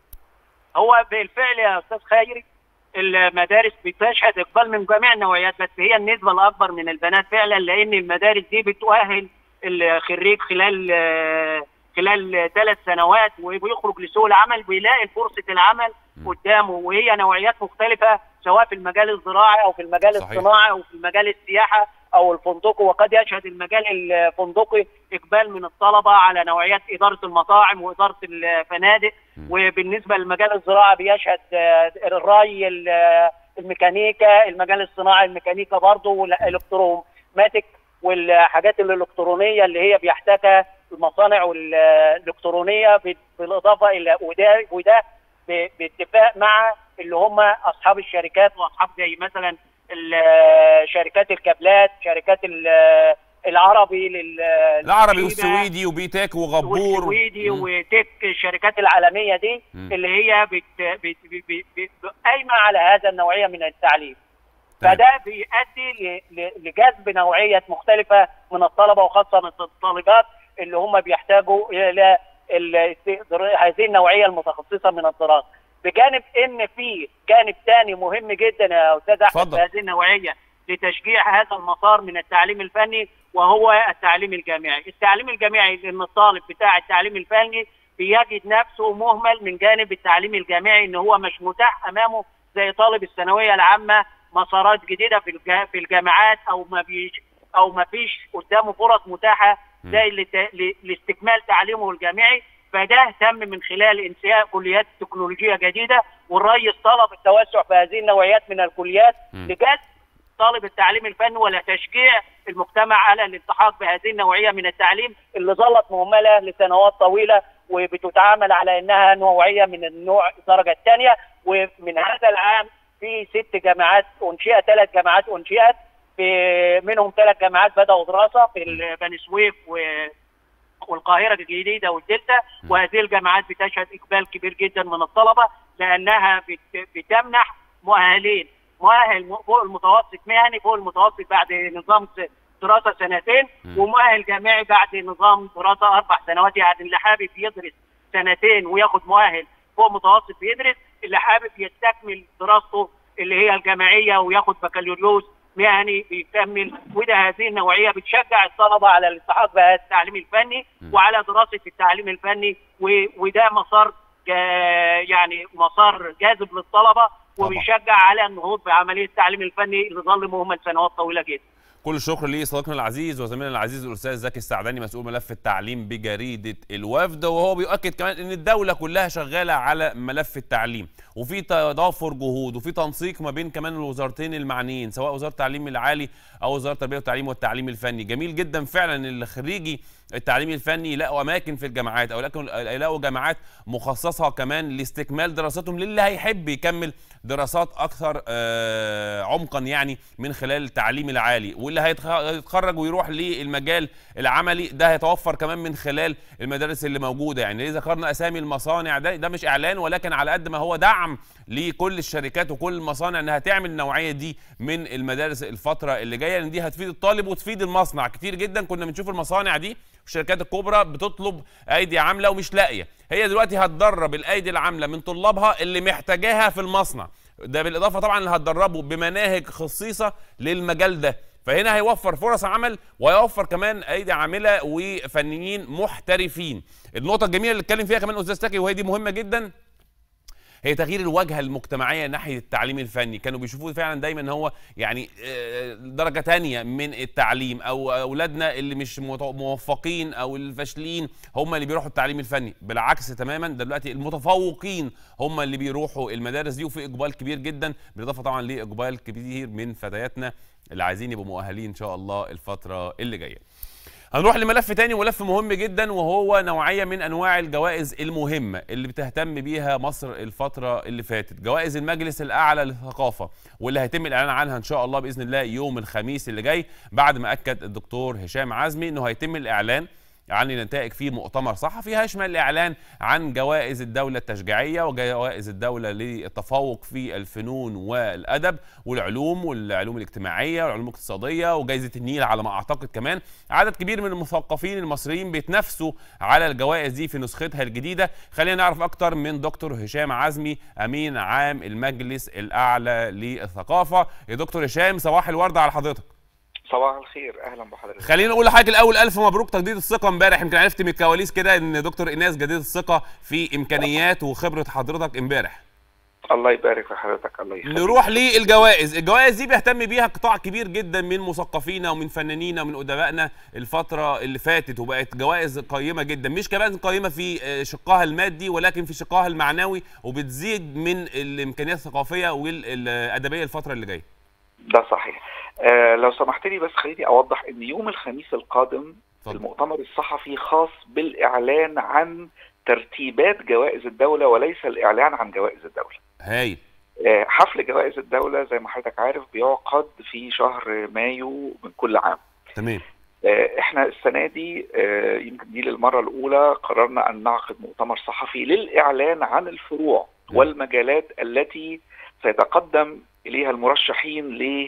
[SPEAKER 5] هو بالفعل يا استاذ خيري المدارس بتشهد اقبال من جميع النوعيات بس هي النسبه الاكبر من البنات فعلا لان المدارس دي بتؤهل الخريج خلال آه، خلال ثلاث سنوات وبيخرج لسوق العمل بيلاقي فرصه العمل قدامه وهي نوعيات مختلفه سواء في المجال الزراعي او في المجال
[SPEAKER 1] صحيح.
[SPEAKER 5] الصناعي او في المجال السياحه او الفندقي وقد يشهد المجال الفندقي اقبال من الطلبه على نوعيات اداره المطاعم واداره الفنادق وبالنسبه للمجال الزراعي بيشهد آه، الري ال- آه، الميكانيكا المجال الصناعي الميكانيكا برضه والالكتروماتيك والحاجات الالكترونيه اللي هي بيحتاجها المصانع والالكترونيه بال- بالاضافه الى وده وده ب- باتفاق مع اللي هم اصحاب الشركات واصحاب زي مثلا ال- شركات الكابلات شركات ال- العربي لل
[SPEAKER 1] العربي
[SPEAKER 5] للشيبة.
[SPEAKER 1] والسويدي وبيتاك وغبور
[SPEAKER 5] والسويدي
[SPEAKER 1] مم.
[SPEAKER 5] وتك الشركات العالميه دي
[SPEAKER 1] مم.
[SPEAKER 5] اللي هي بت بت بت بت بت قايمه على هذا النوعيه من التعليم
[SPEAKER 1] تمام.
[SPEAKER 5] فده بيؤدي ل- ل- لجذب نوعيه مختلفه من الطلبه وخاصه من الطالبات اللي هم بيحتاجوا الى ال- در- هذه النوعيه المتخصصه من الدراسه بجانب ان في جانب ثاني مهم جدا يا استاذ احمد
[SPEAKER 1] اتفضل.
[SPEAKER 5] في هذه النوعيه لتشجيع هذا المسار من التعليم الفني وهو التعليم الجامعي، التعليم الجامعي لان الطالب بتاع التعليم الفني بيجد نفسه مهمل من جانب التعليم الجامعي ان هو مش متاح امامه زي طالب الثانويه العامه مسارات جديده في الجا- في الجامعات او ما بيش او ما فيش قدامه فرص متاحه زي لت- ل- لاستكمال تعليمه الجامعي فده اهتم من خلال انشاء كليات تكنولوجيه جديده والرئيس طلب التوسع في هذه النوعيات من الكليات
[SPEAKER 1] مم.
[SPEAKER 5] لجذب طالب التعليم الفني ولا تشجيع المجتمع على الالتحاق بهذه النوعيه من التعليم اللي ظلت مهمله لسنوات طويله وبتتعامل على انها نوعيه من النوع الدرجه الثانيه ومن هذا العام في ست جامعات انشئت ثلاث جامعات انشئت في منهم ثلاث جامعات بداوا دراسه في ال- بني سويف و والقاهره الجديده والدلتا وهذه الجامعات بتشهد اقبال كبير جدا من الطلبه لانها بت- بتمنح مؤهلين مؤهل م- فوق المتوسط مهني فوق المتوسط بعد نظام س- دراسه سنتين ومؤهل جامعي بعد نظام دراسه اربع سنوات يعني اللي حابب يدرس سنتين وياخد مؤهل فوق متوسط بيدرس اللي حابب يستكمل دراسته اللي هي الجامعيه وياخد بكالوريوس مهني بيكمل وده هذه النوعيه بتشجع الطلبه على الالتحاق بالتعليم الفني وعلى دراسه التعليم الفني و- وده مسار جا- يعني مسار جاذب للطلبه وبيشجع على النهوض بعمليه التعليم الفني اللي ظل مهمل سنوات طويله جدا.
[SPEAKER 1] كل الشكر لصديقنا العزيز وزميلنا العزيز الاستاذ زكي السعداني مسؤول ملف التعليم بجريده الوفد وهو بيؤكد كمان ان الدوله كلها شغاله على ملف التعليم وفي تضافر جهود وفي تنسيق ما بين كمان الوزارتين المعنيين سواء وزاره التعليم العالي او وزاره التربيه والتعليم والتعليم الفني جميل جدا فعلا ان اللي خريجي التعليم الفني يلاقوا اماكن في الجامعات او يلاقوا- يلاقوا جامعات مخصصه كمان لاستكمال دراستهم للي هيحب يكمل دراسات اكثر آه، عمقا يعني من خلال التعليم العالي واللي هيتخ- هيتخرج ويروح للمجال العملي ده هيتوفر كمان من خلال المدارس اللي موجوده يعني ليه ذكرنا اسامي المصانع ده ده مش اعلان ولكن على قد ما هو دعم لكل الشركات وكل المصانع انها تعمل النوعيه دي من المدارس الفتره اللي جايه لان دي هتفيد الطالب وتفيد المصنع كتير جدا كنا بنشوف المصانع دي والشركات الكبرى بتطلب ايدي عامله ومش لاقيه هي دلوقتي هتدرب الايدي العامله من طلابها اللي محتاجاها في المصنع ده بالاضافه طبعا اللي هتدربه بمناهج خصيصه للمجال ده فهنا هيوفر فرص عمل ويوفر كمان ايدي عامله وفنيين محترفين النقطه الجميله اللي اتكلم فيها كمان استاذ تاكي وهي دي مهمه جدا هي تغيير الواجهه المجتمعيه ناحيه التعليم الفني كانوا بيشوفوه فعلا دايما ان هو يعني آه، درجه تانية من التعليم او اولادنا اللي مش مت- موفقين او الفاشلين هم اللي بيروحوا التعليم الفني بالعكس تماما ده دلوقتي المتفوقين هم اللي بيروحوا المدارس دي وفي اقبال كبير جدا بالاضافه طبعا لاقبال كبير من فتياتنا اللي عايزين يبقوا مؤهلين ان شاء الله الفتره اللي جايه هنروح لملف تاني وملف مهم جدا وهو نوعية من أنواع الجوائز المهمة اللي بتهتم بيها مصر الفترة اللي فاتت جوائز المجلس الأعلى للثقافة واللي هيتم الإعلان عنها إن شاء الله بإذن الله يوم الخميس اللي جاي بعد ما أكد الدكتور هشام عزمي إنه هيتم الإعلان عن النتائج في مؤتمر صحفي هيشمل الإعلان عن جوائز الدولة التشجيعية وجوائز الدولة للتفوق في الفنون والأدب والعلوم والعلوم الاجتماعية والعلوم الاقتصادية وجائزة النيل على ما أعتقد كمان عدد كبير من المثقفين المصريين بيتنافسوا على الجوائز دي في نسختها الجديدة خلينا نعرف أكتر من دكتور هشام عزمي أمين عام المجلس الأعلى للثقافة يا دكتور هشام صباح الورد على حضرتك
[SPEAKER 6] صباح الخير اهلا بحضرتك
[SPEAKER 1] خلينا نقول لحضرتك الاول الف مبروك تجديد الثقه امبارح يمكن عرفت من الكواليس كده ان دكتور ايناس جديد الثقه في امكانيات وخبره حضرتك امبارح
[SPEAKER 6] الله يبارك في حضرتك الله يخليك
[SPEAKER 1] نروح للجوائز الجوائز دي بيهتم بيها قطاع كبير جدا من مثقفينا ومن فنانينا ومن ادبائنا الفتره اللي فاتت وبقت جوائز قيمه جدا مش كمان قيمه في آه، شقها المادي ولكن في شقها المعنوي وبتزيد من الامكانيات الثقافيه والادبيه الفتره اللي جايه
[SPEAKER 6] ده صحيح آه لو سمحت لي بس خليني اوضح ان يوم الخميس القادم
[SPEAKER 1] اتفضل.
[SPEAKER 6] المؤتمر الصحفي خاص بالاعلان عن ترتيبات جوائز الدوله وليس الاعلان عن جوائز الدوله
[SPEAKER 1] هايل
[SPEAKER 6] آه، حفل جوائز الدولة زي ما حضرتك عارف بيعقد في شهر مايو من كل عام
[SPEAKER 1] تمام
[SPEAKER 6] آه، احنا السنة دي آه، يمكن دي للمرة الأولى قررنا أن نعقد مؤتمر صحفي للإعلان عن الفروع
[SPEAKER 1] م.
[SPEAKER 6] والمجالات التي سيتقدم إليها المرشحين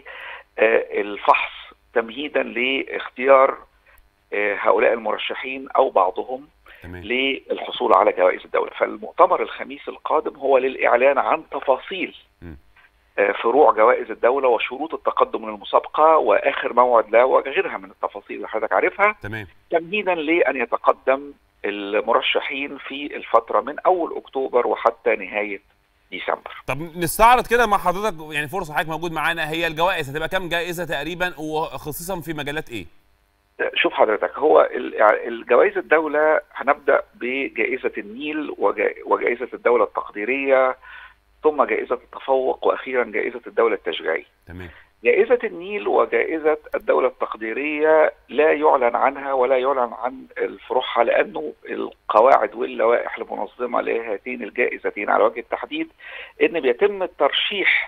[SPEAKER 6] للفحص تمهيدا لاختيار آه، هؤلاء المرشحين أو بعضهم
[SPEAKER 1] تمام
[SPEAKER 6] للحصول على جوائز الدولة فالمؤتمر الخميس القادم هو للإعلان عن تفاصيل
[SPEAKER 1] م.
[SPEAKER 6] آه، فروع جوائز الدولة وشروط التقدم من المسابقة وآخر موعد لها وغيرها من التفاصيل اللي حضرتك عارفها
[SPEAKER 1] تمام
[SPEAKER 6] تمهيدا لأن يتقدم المرشحين في الفترة من أول أكتوبر وحتى نهاية ديسمبر
[SPEAKER 1] طب نستعرض كده مع حضرتك يعني فرصه حضرتك موجود معانا هي الجوائز هتبقى كام جائزه تقريبا وخصيصا في مجالات ايه؟
[SPEAKER 6] شوف حضرتك هو ال- الجوائز الدولة هنبدأ بجائزة النيل وجا- وجائزة الدولة التقديرية ثم جائزة التفوق وأخيرا جائزة الدولة التشجيعية
[SPEAKER 1] تمام
[SPEAKER 6] جائزة النيل وجائزة الدولة التقديرية لا يعلن عنها ولا يعلن عن الفروعها لأنه القواعد واللوائح المنظمة لهاتين الجائزتين على وجه التحديد إن بيتم ترشيح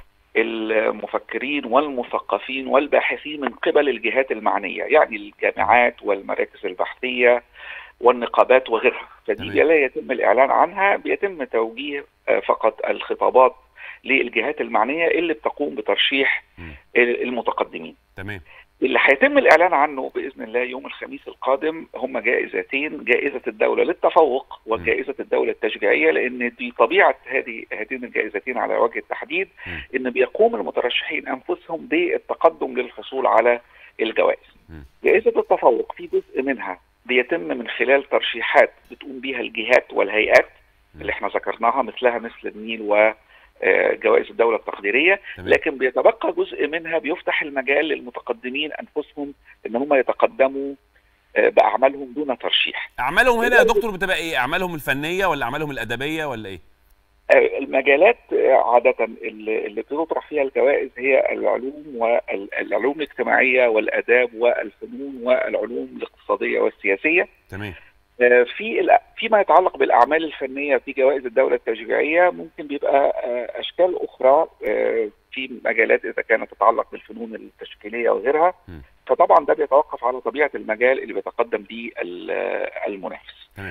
[SPEAKER 6] المفكرين والمثقفين والباحثين من قبل الجهات المعنية يعني الجامعات والمراكز البحثية والنقابات وغيرها فدي
[SPEAKER 1] تمام.
[SPEAKER 6] لا يتم الإعلان عنها بيتم توجيه آه، فقط الخطابات للجهات المعنية اللي بتقوم بترشيح
[SPEAKER 1] مم.
[SPEAKER 6] المتقدمين
[SPEAKER 1] تمام
[SPEAKER 6] اللي هيتم الإعلان عنه بإذن الله يوم الخميس القادم هم جائزتين جائزة الدولة للتفوق وجائزة الدولة التشجيعية لأن دي طبيعة هذه هاتين الجائزتين على وجه التحديد
[SPEAKER 1] مم.
[SPEAKER 6] إن بيقوم المترشحين أنفسهم بالتقدم للحصول على الجوائز
[SPEAKER 1] مم.
[SPEAKER 6] جائزة التفوق في جزء منها بيتم من خلال ترشيحات بتقوم بها الجهات والهيئات
[SPEAKER 1] مم.
[SPEAKER 6] اللي احنا ذكرناها مثلها مثل النيل و آه، جوائز الدولة التقديرية
[SPEAKER 1] تمام
[SPEAKER 6] لكن بيتبقى جزء منها بيفتح المجال للمتقدمين انفسهم ان هم يتقدموا آه، باعمالهم دون ترشيح.
[SPEAKER 1] اعمالهم هنا يا دكتور بتبقى ايه؟ اعمالهم الفنيه ولا اعمالهم الادبيه ولا ايه؟
[SPEAKER 6] آه، المجالات آه، عاده اللي اللي بتطرح فيها الجوائز هي العلوم والعلوم الاجتماعيه والاداب والفنون والعلوم الاقتصاديه والسياسيه.
[SPEAKER 1] تمام
[SPEAKER 6] آه، في الأ- فيما يتعلق بالاعمال الفنيه في جوائز الدوله التشجيعيه ممكن بيبقى آه، اشكال اخرى آه، في مجالات اذا كانت تتعلق بالفنون التشكيليه وغيرها
[SPEAKER 1] م.
[SPEAKER 6] فطبعا ده بيتوقف على طبيعه المجال اللي بيتقدم به ال- المنافس.
[SPEAKER 1] تمام.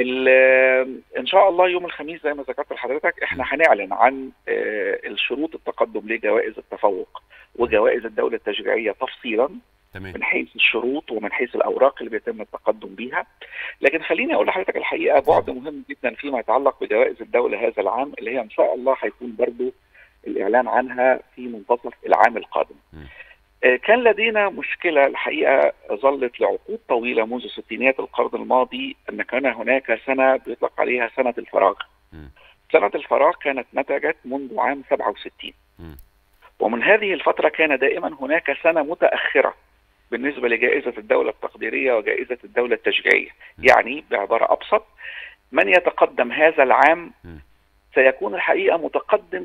[SPEAKER 6] ال- ان شاء الله يوم الخميس زي ما ذكرت لحضرتك احنا هنعلن عن آه، الشروط التقدم لجوائز التفوق وجوائز الدوله التشجيعيه تفصيلا
[SPEAKER 1] تمام
[SPEAKER 6] من حيث الشروط ومن حيث الاوراق اللي بيتم التقدم بيها لكن خليني اقول لحضرتك الحقيقه بعد مهم جدا فيما يتعلق بجوائز الدوله هذا العام اللي هي ان شاء الله هيكون برضو الاعلان عنها في منتصف العام القادم
[SPEAKER 1] م.
[SPEAKER 6] آه، كان لدينا مشكله الحقيقه ظلت لعقود طويله منذ ستينيات القرن الماضي ان كان هناك سنه بيطلق عليها سنه الفراغ
[SPEAKER 1] م.
[SPEAKER 6] سنه الفراغ كانت نتجت منذ عام 67
[SPEAKER 1] م.
[SPEAKER 6] ومن هذه الفترة كان دائما هناك سنة متأخرة بالنسبة لجائزة الدولة التقديرية وجائزة الدولة التشجيعية يعني بعبارة أبسط من يتقدم هذا العام
[SPEAKER 1] م.
[SPEAKER 6] سيكون الحقيقة متقدم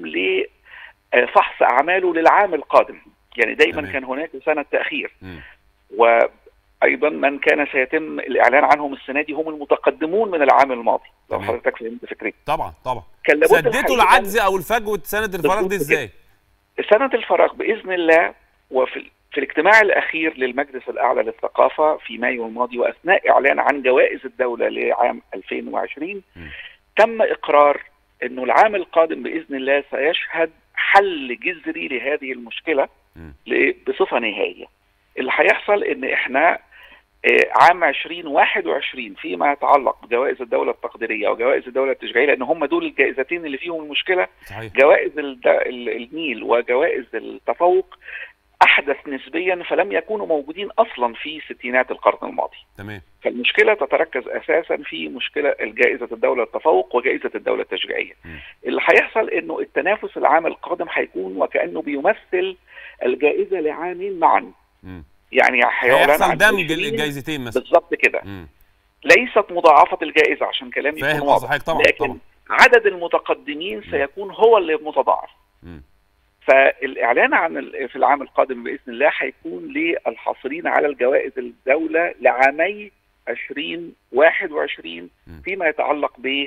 [SPEAKER 6] لفحص أعماله للعام القادم يعني دايما
[SPEAKER 1] تمام.
[SPEAKER 6] كان هناك سنة تأخير
[SPEAKER 1] م.
[SPEAKER 6] وأيضا من كان سيتم الإعلان عنهم السنة دي هم المتقدمون من العام الماضي لو
[SPEAKER 1] تمام.
[SPEAKER 6] حضرتك فهمت فكرتي
[SPEAKER 1] طبعا طبعا
[SPEAKER 6] كان لابد
[SPEAKER 1] سددوا
[SPEAKER 6] الحقيقة
[SPEAKER 1] العجز او الفجوه سنه الفراغ دي
[SPEAKER 6] بالظبط
[SPEAKER 1] ازاي؟
[SPEAKER 6] سنة الفراغ بإذن الله وفي في الاجتماع الأخير للمجلس الأعلى للثقافة في مايو الماضي وأثناء إعلان عن جوائز الدولة لعام 2020
[SPEAKER 1] م.
[SPEAKER 6] تم إقرار أنه العام القادم بإذن الله سيشهد حل جذري لهذه المشكلة
[SPEAKER 1] م.
[SPEAKER 6] ل- بصفة نهائية اللي هيحصل أن إحنا آه، عام 2021 فيما يتعلق بجوائز الدولة التقديرية وجوائز الدولة التشجيعية لأن هم دول الجائزتين اللي فيهم المشكلة
[SPEAKER 1] صحيح
[SPEAKER 6] جوائز الد- ال- النيل وجوائز التفوق احدث نسبيا فلم يكونوا موجودين اصلا في ستينات القرن الماضي
[SPEAKER 1] تمام
[SPEAKER 6] فالمشكله تتركز اساسا في مشكله جائزه الدوله التفوق وجائزه الدوله التشجيعيه
[SPEAKER 1] م.
[SPEAKER 6] اللي هيحصل انه التنافس العام القادم هيكون وكانه بيمثل الجائزه لعامين معا
[SPEAKER 1] م.
[SPEAKER 6] يعني هيعلن
[SPEAKER 1] هيحصل
[SPEAKER 6] عن
[SPEAKER 1] دمج
[SPEAKER 6] 20
[SPEAKER 1] الجايزتين مثلا
[SPEAKER 6] بالظبط كده
[SPEAKER 1] م.
[SPEAKER 6] ليست مضاعفه الجائزه عشان كلامي
[SPEAKER 1] فاهم
[SPEAKER 6] يكون
[SPEAKER 1] قصدك
[SPEAKER 6] واضح
[SPEAKER 1] حضرتك طبعا
[SPEAKER 6] لكن
[SPEAKER 1] طبعا
[SPEAKER 6] عدد المتقدمين سيكون هو اللي متضاعف
[SPEAKER 1] م.
[SPEAKER 6] فالاعلان عن ال- في العام القادم باذن الله هيكون للحاصلين على الجوائز الدوله لعامي 2021
[SPEAKER 1] م.
[SPEAKER 6] فيما يتعلق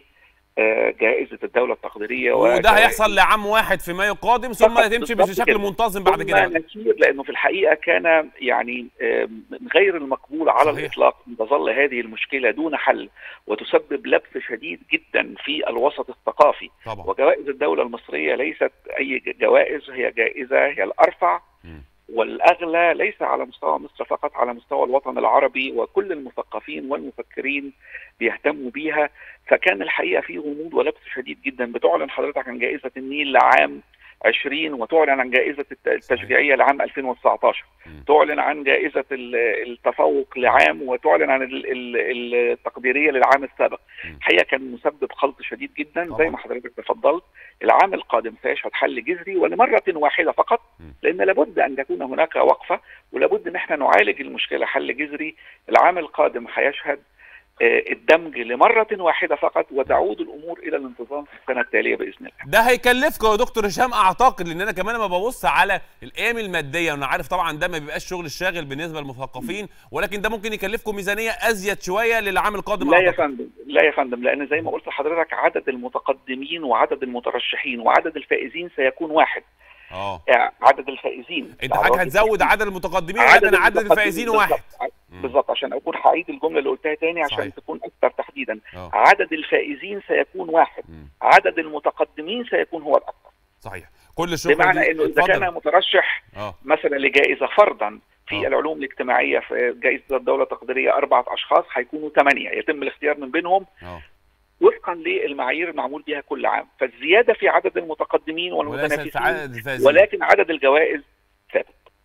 [SPEAKER 6] آه، جائزه الدوله التقديريه
[SPEAKER 1] وده
[SPEAKER 6] وجوائز-
[SPEAKER 1] هيحصل لعام واحد في مايو القادم ثم
[SPEAKER 6] فقط
[SPEAKER 1] تمشي
[SPEAKER 6] بالضبط
[SPEAKER 1] بشكل
[SPEAKER 6] كده.
[SPEAKER 1] منتظم بعد
[SPEAKER 6] ثم
[SPEAKER 1] كده
[SPEAKER 6] نسير لانه في الحقيقه كان يعني آه، من غير المقبول على
[SPEAKER 1] صحيح.
[SPEAKER 6] الاطلاق ان تظل هذه المشكله دون حل وتسبب لبس شديد جدا في الوسط الثقافي
[SPEAKER 1] طبعا
[SPEAKER 6] وجوائز الدوله المصريه ليست اي جوائز هي جائزه هي الارفع
[SPEAKER 1] مم.
[SPEAKER 6] والاغلى ليس على مستوى مصر فقط على مستوى الوطن العربي وكل المثقفين والمفكرين بيهتموا بيها فكان الحقيقه في غموض ولبس شديد جدا بتعلن حضرتك عن جائزه النيل لعام 20 وتعلن عن جائزه الت- التشجيعيه لعام 2019
[SPEAKER 1] مم.
[SPEAKER 6] تعلن عن جائزه ال- التفوق لعام وتعلن عن ال- ال- التقديريه للعام السابق
[SPEAKER 1] مم.
[SPEAKER 6] الحقيقه كان مسبب خلط شديد جدا
[SPEAKER 1] طبعاً.
[SPEAKER 6] زي ما حضرتك تفضلت العام القادم سيشهد حل جذري ولمره واحده فقط
[SPEAKER 1] مم.
[SPEAKER 6] لان لابد ان تكون هناك وقفه ولابد ان احنا نعالج المشكله حل جذري العام القادم هيشهد آه، الدمج لمره واحده فقط وتعود الامور الى الانتظام في السنه التاليه باذن الله
[SPEAKER 1] ده هيكلفكم يا دكتور هشام اعتقد لان انا كمان لما ببص على القيم الماديه وانا عارف طبعا ده ما بيبقاش شغل الشاغل بالنسبه للمثقفين ولكن ده ممكن يكلفكم ميزانيه ازيد شويه للعام القادم
[SPEAKER 6] لا يا
[SPEAKER 1] أعتقد.
[SPEAKER 6] فندم لا يا فندم لان زي ما قلت لحضرتك عدد المتقدمين وعدد المترشحين وعدد الفائزين سيكون واحد
[SPEAKER 1] اه
[SPEAKER 6] آه، عدد الفائزين
[SPEAKER 1] انت
[SPEAKER 6] على
[SPEAKER 1] حضرتك
[SPEAKER 6] وجه
[SPEAKER 1] هتزود عدد المتقدمين ولكن عدد
[SPEAKER 6] المتقدمين
[SPEAKER 1] الفائزين
[SPEAKER 6] بالظبط.
[SPEAKER 1] واحد مم.
[SPEAKER 6] بالظبط عشان اكون هعيد الجمله اللي قلتها تاني عشان
[SPEAKER 1] صحيح.
[SPEAKER 6] تكون اكثر تحديدا
[SPEAKER 1] اه
[SPEAKER 6] عدد الفائزين سيكون واحد
[SPEAKER 1] مم.
[SPEAKER 6] عدد المتقدمين سيكون هو الاكثر
[SPEAKER 1] صحيح كل الشكر
[SPEAKER 6] بمعنى
[SPEAKER 1] دي-
[SPEAKER 6] انه اذا
[SPEAKER 1] اتفضل.
[SPEAKER 6] كان مترشح
[SPEAKER 1] اه
[SPEAKER 6] مثلا لجائزه فرضا في
[SPEAKER 1] آه.
[SPEAKER 6] العلوم الاجتماعيه في جائزه الدوله التقديريه اربعه اشخاص هيكونوا ثمانيه يتم الاختيار من بينهم
[SPEAKER 1] اه
[SPEAKER 6] وفقا للمعايير المعمول بها كل عام فالزياده في عدد المتقدمين
[SPEAKER 1] وليس في
[SPEAKER 6] والمتنافسين
[SPEAKER 1] عدد الفائزين
[SPEAKER 6] ولكن عدد الجوائز ثابت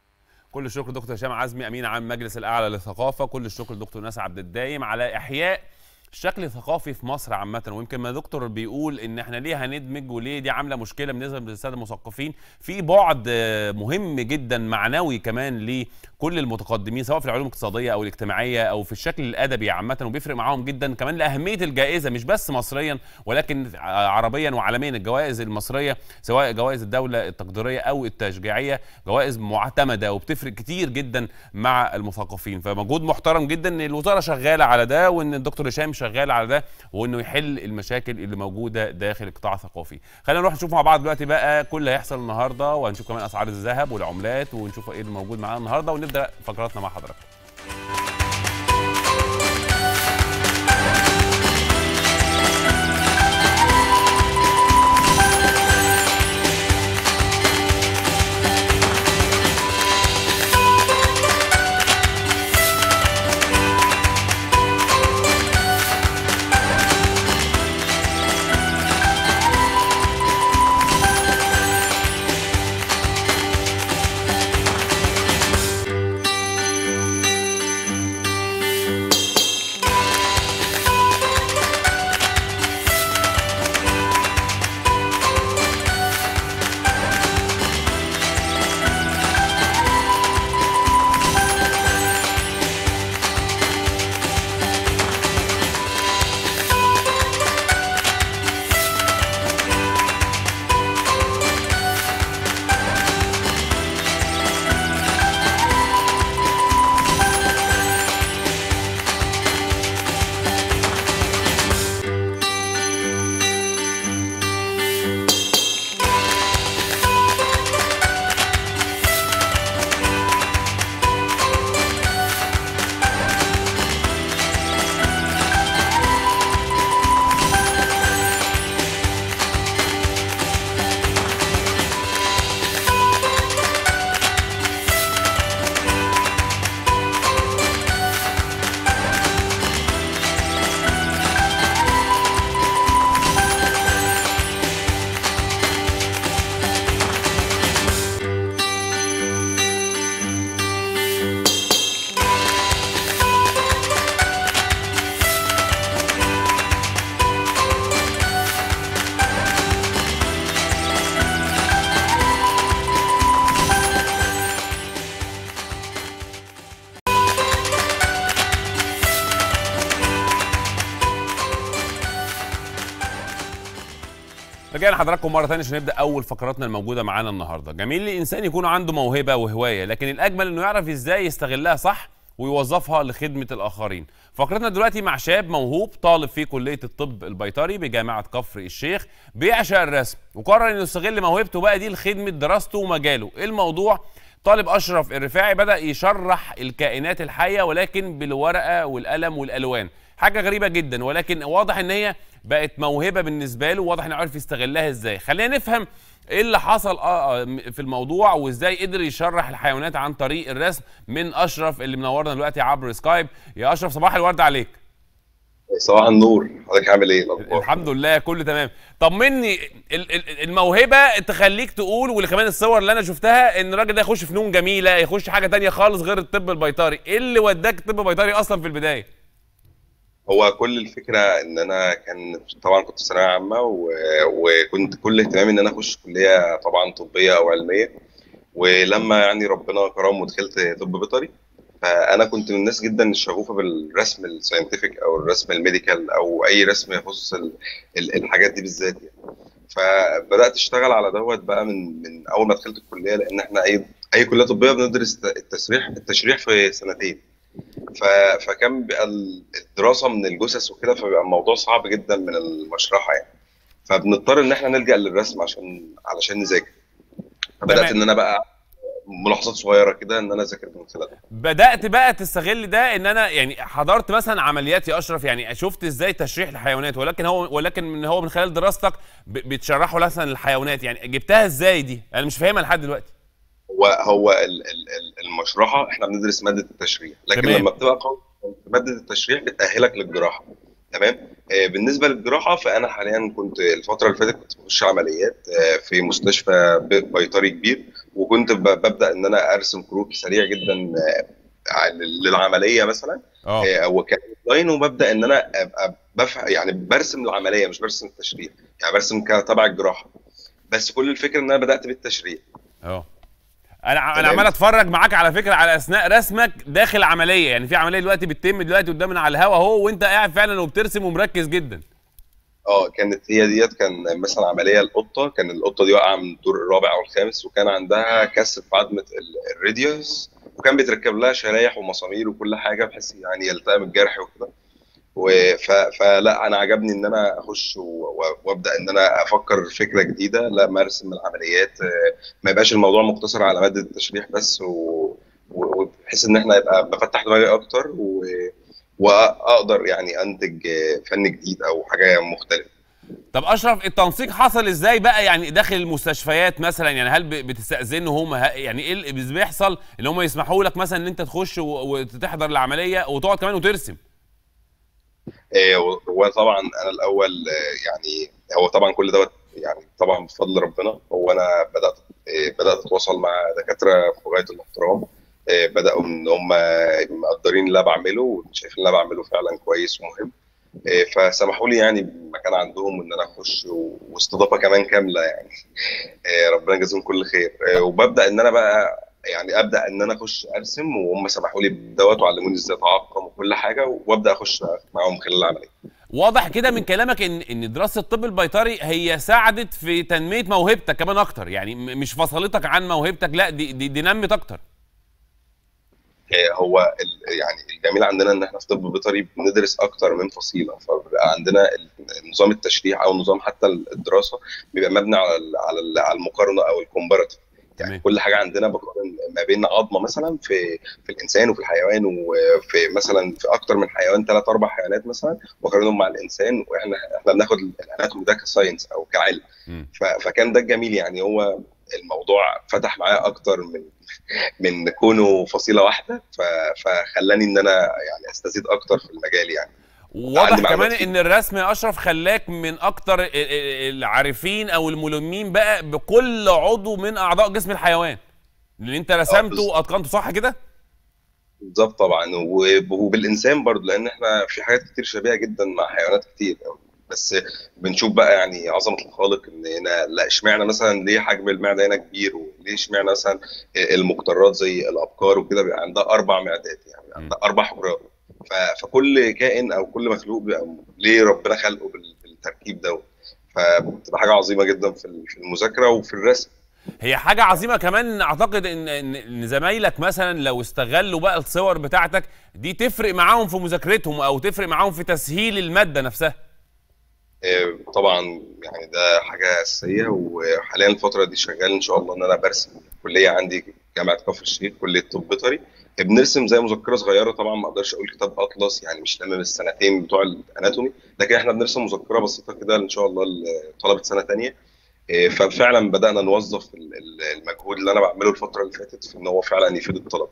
[SPEAKER 1] كل الشكر دكتور هشام عزمي امين عام مجلس الاعلى للثقافه كل الشكر دكتور ناس عبد الدايم على احياء الشكل الثقافي في مصر عامة ويمكن ما دكتور بيقول ان احنا ليه هندمج وليه دي عاملة مشكلة بالنسبة للسادة المثقفين في بعد آه، مهم جدا معنوي كمان لكل المتقدمين سواء في العلوم الاقتصادية او الاجتماعية او في الشكل الادبي عامة وبيفرق معاهم جدا كمان لأهمية الجائزة مش بس مصريا ولكن عربيا وعالميا الجوائز المصرية سواء جوائز الدولة التقديرية او التشجيعية جوائز معتمدة وبتفرق كتير جدا مع المثقفين فمجهود محترم جدا ان الوزارة شغالة على ده وان الدكتور هشام شغال على ده وانه يحل المشاكل اللي موجودة داخل القطاع الثقافي خلينا نروح نشوف مع بعض دلوقتي بقى كل اللي هيحصل النهارده وهنشوف كمان اسعار الذهب والعملات ونشوف ايه اللي موجود معانا النهارده ونبدا فقراتنا مع حضراتكم رجعنا حضراتكم مره ثانيه عشان نبدا اول فقراتنا الموجوده معانا النهارده جميل الانسان يكون عنده موهبه وهوايه لكن الاجمل انه يعرف ازاي يستغلها صح ويوظفها لخدمه الاخرين فقرتنا دلوقتي مع شاب موهوب طالب في كليه الطب البيطري بجامعه كفر الشيخ بيعشق الرسم وقرر انه يستغل موهبته بقى دي لخدمه دراسته ومجاله ايه الموضوع طالب اشرف الرفاعي بدا يشرح الكائنات الحيه ولكن بالورقه والقلم والالوان حاجه غريبه جدا ولكن واضح ان هي بقت موهبه بالنسبه له واضح انه عارف يستغلها ازاي خلينا نفهم ايه اللي حصل آه آه في الموضوع وازاي قدر يشرح الحيوانات عن طريق الرسم من اشرف اللي منورنا دلوقتي عبر سكايب يا اشرف صباح الورد عليك
[SPEAKER 7] صباح النور حضرتك عامل ايه الاخبار
[SPEAKER 1] الحمد لله كله تمام طمني ال- ال- الموهبه تخليك تقول واللي كمان الصور اللي انا شفتها ان الراجل ده يخش فنون جميله يخش حاجه تانية خالص غير الطب البيطري ايه اللي وداك الطب البيطري اصلا في البدايه
[SPEAKER 7] هو كل الفكره ان انا كان طبعا كنت في ثانويه عامه و... وكنت كل اهتمامي ان انا اخش كليه طبعا طبيه او علميه ولما يعني ربنا كرم ودخلت طب بيطري فانا كنت من الناس جدا الشغوفه بالرسم الساينتفك او الرسم الميديكال او اي رسم يخص ال... ال- الحاجات دي بالذات يعني فبدات اشتغل على دوت بقى من من اول ما دخلت الكليه لان احنا اي اي كليه طبيه بندرس التشريح التشريح في سنتين ف... فكان بيبقى ال- الدراسه من الجثث وكده فبيبقى الموضوع صعب جدا من المشرحه يعني فبنضطر ان احنا نلجا للرسم عشان علشان نذاكر فبدات
[SPEAKER 1] تمام.
[SPEAKER 7] ان انا بقى ملاحظات صغيره كده ان انا اذاكر من خلالها
[SPEAKER 1] بدات بقى تستغل ده ان انا يعني حضرت مثلا عمليات يا اشرف يعني شفت ازاي تشريح الحيوانات ولكن هو ولكن من هو من خلال دراستك ب- بتشرحوا مثلا الحيوانات يعني جبتها ازاي دي انا مش فاهمها لحد دلوقتي
[SPEAKER 7] هو هو ال- ال- ال- المشرحه احنا بندرس ماده التشريح لكن
[SPEAKER 1] تمام.
[SPEAKER 7] لما بتبقى قوي ماده التشريح بتاهلك للجراحه تمام آه، بالنسبه للجراحه فانا حاليا كنت الفتره اللي فاتت كنت بخش عمليات آه، في مستشفى ب- بيطري كبير وكنت ب- ببدا ان انا ارسم كروكي سريع جدا آه، ع- للعمليه مثلا
[SPEAKER 1] اه
[SPEAKER 7] آه، وكان لاين وببدا ان انا ابقى بفهم يعني برسم العمليه مش برسم التشريح يعني برسم كتبع الجراحه بس كل الفكره ان انا بدات بالتشريح
[SPEAKER 1] اه انا انا
[SPEAKER 7] تمام.
[SPEAKER 1] عمال اتفرج معاك على فكره على اثناء رسمك داخل عمليه يعني في عمليه دلوقتي بتتم دلوقتي قدامنا على الهوا اهو وانت قاعد فعلا وبترسم ومركز جدا
[SPEAKER 7] اه كانت هي ديت كان مثلا عمليه القطه كان القطه دي واقعه من الدور الرابع او الخامس وكان عندها كسر في عظمه ال- الراديوس وكان بيتركب لها شرايح ومسامير وكل حاجه بحيث يعني يلتئم الجرح وكده و- ف- فلا انا عجبني ان انا اخش و- و- وابدا ان انا افكر فكره جديده لا ما ارسم العمليات آه، ما يبقاش الموضوع مقتصر على ماده التشريح بس و- و- وبحيث ان احنا يبقى بفتح دماغي اكتر و واقدر يعني انتج آه، فن جديد او حاجه مختلفه
[SPEAKER 1] طب اشرف التنسيق حصل ازاي بقى يعني داخل المستشفيات مثلا يعني هل ب- بتستاذنوا هم ه- يعني ايه اللي بيحصل ان هم يسمحوا لك مثلا ان انت تخش و- وتحضر العمليه وتقعد كمان وترسم
[SPEAKER 7] آه، هو طبعا انا الاول آه، يعني هو طبعا كل دوت يعني طبعا بفضل ربنا هو انا بدات آه، بدات اتواصل مع دكاتره في غايه الاحترام آه، بداوا ان هم مقدرين اللي انا بعمله وشايفين اللي انا بعمله فعلا كويس ومهم آه، فسمحوا لي يعني بمكان عندهم ان انا اخش و- واستضافه كمان كامله يعني آه، ربنا يجازيهم كل خير آه، وببدا ان انا بقى يعني ابدا ان انا اخش ارسم وهم سمحوا لي بدوت وعلموني ازاي اتعقم وكل حاجه وابدا اخش معاهم خلال العمليه
[SPEAKER 1] واضح كده من كلامك ان ان دراسه الطب البيطري هي ساعدت في تنميه موهبتك كمان اكتر يعني م- مش فصلتك عن موهبتك لا دي دي, دي نمت اكتر
[SPEAKER 7] آه، هو ال- يعني الجميل عندنا ان احنا في طب بيطري بندرس اكتر من فصيله فبيبقى عندنا ال- نظام التشريح او نظام حتى الدراسه بيبقى مبني على ال- على ال- على المقارنه او الكومباراتيف
[SPEAKER 1] تمام.
[SPEAKER 7] يعني كل حاجه عندنا بقارن ما بين عظمه مثلا في في الانسان وفي الحيوان وفي مثلا في اكتر من حيوان ثلاث اربع حيوانات مثلا بقارنهم مع الانسان واحنا احنا بناخد الاناتومي ده كساينس او كعلم
[SPEAKER 1] مم.
[SPEAKER 7] ف- فكان ده الجميل يعني هو الموضوع فتح معايا اكتر من من كونه فصيله واحده ف- فخلاني ان انا يعني استزيد اكتر في المجال يعني
[SPEAKER 1] واضح
[SPEAKER 7] عندي
[SPEAKER 1] كمان
[SPEAKER 7] معلومات فيه.
[SPEAKER 1] ان الرسم يا اشرف خلاك من اكتر ال- ال- العارفين او الملمين بقى بكل عضو من اعضاء جسم الحيوان اللي انت رسمته
[SPEAKER 7] بالظبط.
[SPEAKER 1] واتقنته صح كده
[SPEAKER 7] بالظبط طبعا وب- وبالانسان برضه لان احنا في حاجات كتير شبيهه جدا مع حيوانات كتير بس بنشوف بقى يعني عظمه الخالق ان هنا لا اشمعنى مثلا ليه حجم المعده هنا كبير وليه اشمعنى مثلا المقدرات زي الابقار وكده بيبقى عندها اربع معدات يعني عندها اربع حجرات ف- فكل كائن او كل مخلوق بيبقى ليه ربنا خلقه بال- بالتركيب ده فبتبقى حاجه عظيمه جدا في ال- في المذاكره وفي الرسم
[SPEAKER 1] هي حاجة عظيمة كمان اعتقد ان ان إن زمايلك مثلا لو استغلوا بقى الصور بتاعتك دي تفرق معاهم في مذاكرتهم او تفرق معاهم في تسهيل المادة نفسها
[SPEAKER 7] آه، طبعا يعني ده حاجه اساسيه وحاليا الفتره دي شغال ان شاء الله ان انا برسم كليه عندي جامعه كفر الشيخ كليه طب بيطري بنرسم زي مذكره صغيره طبعا ما اقدرش اقول كتاب اطلس يعني مش لامم السنتين بتوع الاناتومي لكن احنا بنرسم مذكره بسيطه كده ان شاء الله لطلبه سنه تانية آه، ففعلا بدانا نوظف ال- ال- المجهود اللي انا بعمله الفتره اللي فاتت في ان هو فعلا يفيد الطلبه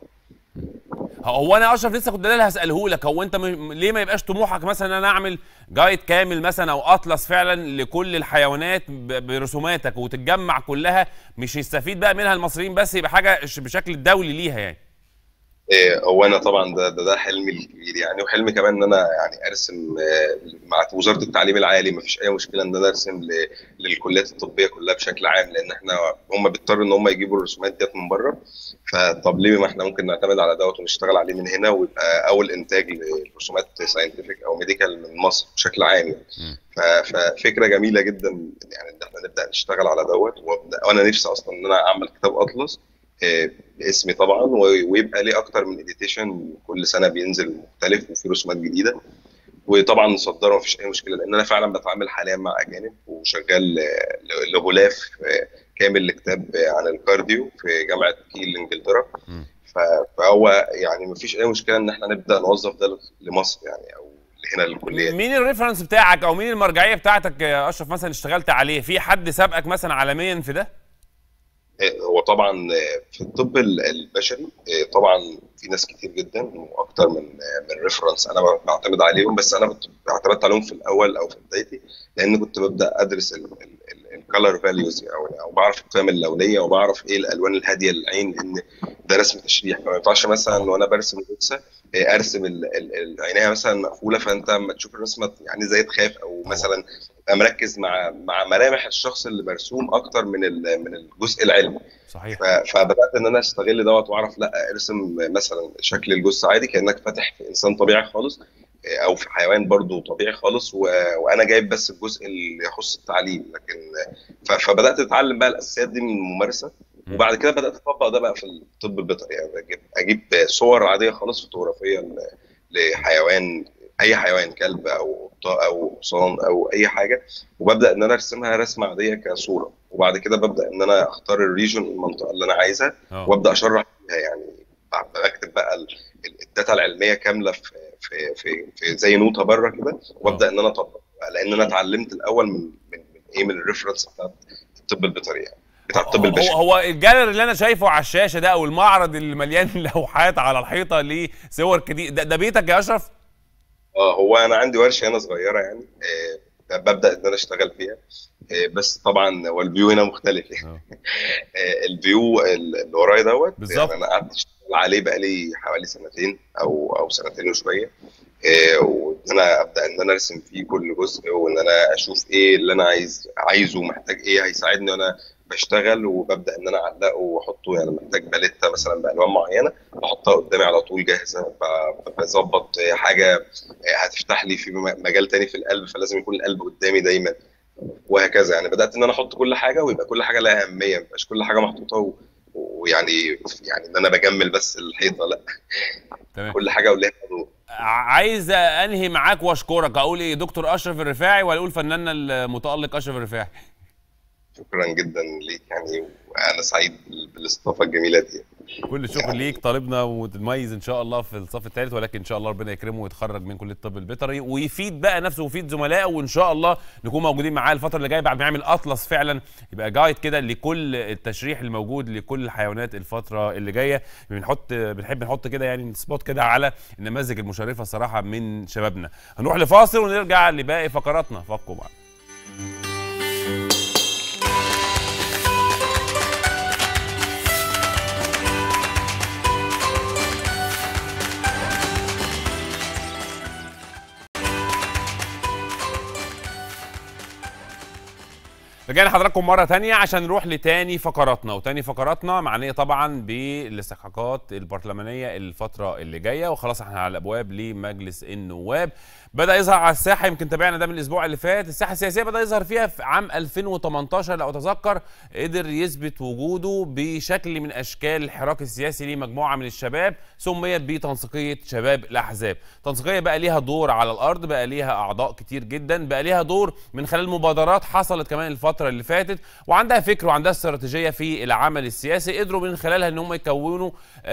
[SPEAKER 1] هو انا اشرف لسه كنت ده اللي هساله لك هو انت م... ليه ما يبقاش طموحك مثلا ان انا اعمل جايد كامل مثلا او اطلس فعلا لكل الحيوانات ب... برسوماتك وتتجمع كلها مش يستفيد بقى منها المصريين بس يبقى حاجه ش- بشكل دولي ليها يعني
[SPEAKER 7] آه، هو انا طبعا ده ده, ده حلمي الكبير يعني وحلمي كمان ان انا يعني ارسم آه، مع وزاره التعليم العالي ما فيش اي مشكله ان انا ارسم ل- للكليات الطبيه كلها بشكل عام لان احنا هم بيضطروا ان هم يجيبوا الرسومات ديت من بره فطب ليه ما احنا ممكن نعتمد على دوت ونشتغل عليه من هنا ويبقى اول انتاج لرسومات ساينتفك او ميديكال من مصر بشكل عام يعني
[SPEAKER 1] مم.
[SPEAKER 7] ف- ففكره جميله جدا يعني ان احنا نبدا نشتغل على دوت وأبدأ- وانا نفسي اصلا ان انا اعمل كتاب اطلس آه، باسمي طبعا و- ويبقى ليه اكتر من اديتيشن كل سنه بينزل مختلف وفي رسومات جديده وطبعا نصدره مفيش اي مشكله لان انا فعلا بتعامل حاليا مع اجانب وشغال آه، ل- لغلاف آه، كامل لكتاب آه، عن الكارديو في جامعه كيل انجلترا
[SPEAKER 1] مم.
[SPEAKER 7] ف- فهو يعني مفيش اي مشكله ان احنا نبدا نوظف ده لمصر يعني او هنا للكليه دي.
[SPEAKER 1] مين الريفرنس بتاعك او مين المرجعيه بتاعتك يا اشرف مثلا اشتغلت عليه في حد سابقك مثلا عالميا في ده
[SPEAKER 7] هو طبعا في الطب ال- البشري طبعا في ناس كتير جدا واكتر من من ريفرنس انا بعتمد عليهم بس انا كنت اعتمدت عليهم في الاول او في بدايتي لان كنت ببدا ادرس الكالر فاليوز او او بعرف القيم اللونيه وبعرف ايه الالوان الهاديه للعين لان ده رسم تشريح فما ينفعش مثلا وانا برسم جثه ارسم ال- ال- ال- عينيها مثلا مقفوله فانت لما تشوف الرسمه يعني زي تخاف او مثلا ابقى مركز مع مع ملامح الشخص اللي مرسوم اكتر من ال- من الجزء العلمي
[SPEAKER 1] صحيح
[SPEAKER 7] ف- فبدات ان انا استغل دوت واعرف لا ارسم مثلا شكل الجثه عادي كانك فاتح في انسان طبيعي خالص آه، او في حيوان برضو طبيعي خالص و... وانا جايب بس الجزء اللي يخص التعليم لكن ف... فبدات اتعلم بقى الاساسيات دي من الممارسه
[SPEAKER 1] مم.
[SPEAKER 7] وبعد كده بدات اطبق ده بقى في الطب البيطري يعني اجيب اجيب صور عاديه خالص فوتوغرافيه ل... لحيوان اي حيوان كلب او قطة او حصان او اي حاجه وببدا ان انا ارسمها رسمه عاديه كصوره وبعد كده ببدا ان انا اختار الريجون المنطقه اللي انا عايزها
[SPEAKER 1] اه
[SPEAKER 7] وابدا اشرح فيها يعني بكتب بقى ال- ال- الداتا العلميه كامله في في في, في زي نوته بره كده وابدا ان انا اطبق لان انا اتعلمت الاول من من, من ايه من الريفرنس بتاعت الطب البيطري يعني بتاع الطب
[SPEAKER 1] هو
[SPEAKER 7] البشري
[SPEAKER 1] هو الجاليري اللي انا شايفه على الشاشه ده او المعرض اللي مليان لوحات على الحيطه ليه صور كتير ده, ده بيتك يا اشرف
[SPEAKER 7] اه هو انا عندي ورشه هنا صغيره يعني آه، ببدا ان انا اشتغل فيها آه، بس طبعا هو الفيو هنا مختلف يعني
[SPEAKER 1] اه.
[SPEAKER 7] آه، الفيو اللي ورايا دوت
[SPEAKER 1] بالظبط.
[SPEAKER 7] يعني انا قعدت اشتغل عليه بقالي حوالي سنتين او او سنتين وشويه آه، وان انا ابدا ان انا ارسم فيه كل جزء وان انا اشوف ايه اللي انا عايز عايزه محتاج ايه هيساعدني وانا بشتغل وببدا ان انا اعلقه واحطه يعني محتاج باليته مثلا بالوان معينه بحطها قدامي على طول جاهزه ب- بظبط حاجه هتفتح لي في م- مجال تاني في القلب فلازم يكون القلب قدامي دايما وهكذا يعني بدات ان انا احط كل حاجه ويبقى كل حاجه لها اهميه ما يبقاش كل حاجه محطوطه و- ويعني يعني ان انا بجمل بس الحيطه لا
[SPEAKER 1] تمام
[SPEAKER 7] كل حاجه ولها موضوع
[SPEAKER 1] عايز انهي معاك واشكرك اقول ايه دكتور اشرف الرفاعي ولا اقول فناننا المتالق اشرف الرفاعي
[SPEAKER 7] شكرا جدا ليك يعني وانا سعيد بال- بالاستضافه الجميله دي
[SPEAKER 1] كل الشكر ليك طالبنا وتتميز ان شاء الله في الصف الثالث ولكن ان شاء الله ربنا يكرمه ويتخرج من كليه الطب البيطري ويفيد بقى نفسه ويفيد زملائه وان شاء الله نكون موجودين معاه الفتره اللي جايه بعد ما يعمل اطلس فعلا يبقى جايد كده لكل التشريح الموجود لكل الحيوانات الفتره اللي جايه بنحط بنحب نحط كده يعني سبوت كده على النماذج المشرفه الصراحه من شبابنا هنروح لفاصل ونرجع لباقي فقراتنا فابقوا معنا رجعنا حضراتكم مرة تانية عشان نروح لتاني فقراتنا وتاني فقراتنا معنية طبعا بالاستحقاقات البرلمانية الفترة اللي جاية وخلاص احنا على الأبواب لمجلس النواب بدأ يظهر على الساحة يمكن تابعنا ده من الأسبوع اللي فات الساحة السياسية بدأ يظهر فيها في عام 2018 لو أتذكر قدر يثبت وجوده بشكل من أشكال الحراك السياسي لمجموعة من الشباب سميت بتنسيقية شباب الأحزاب تنسيقية بقى ليها دور على الأرض بقى ليها أعضاء كتير جدا بقى ليها دور من خلال مبادرات حصلت كمان الفترة اللي فاتت وعندها فكر وعندها استراتيجية في العمل السياسي قدروا من خلالها ان هم يكونوا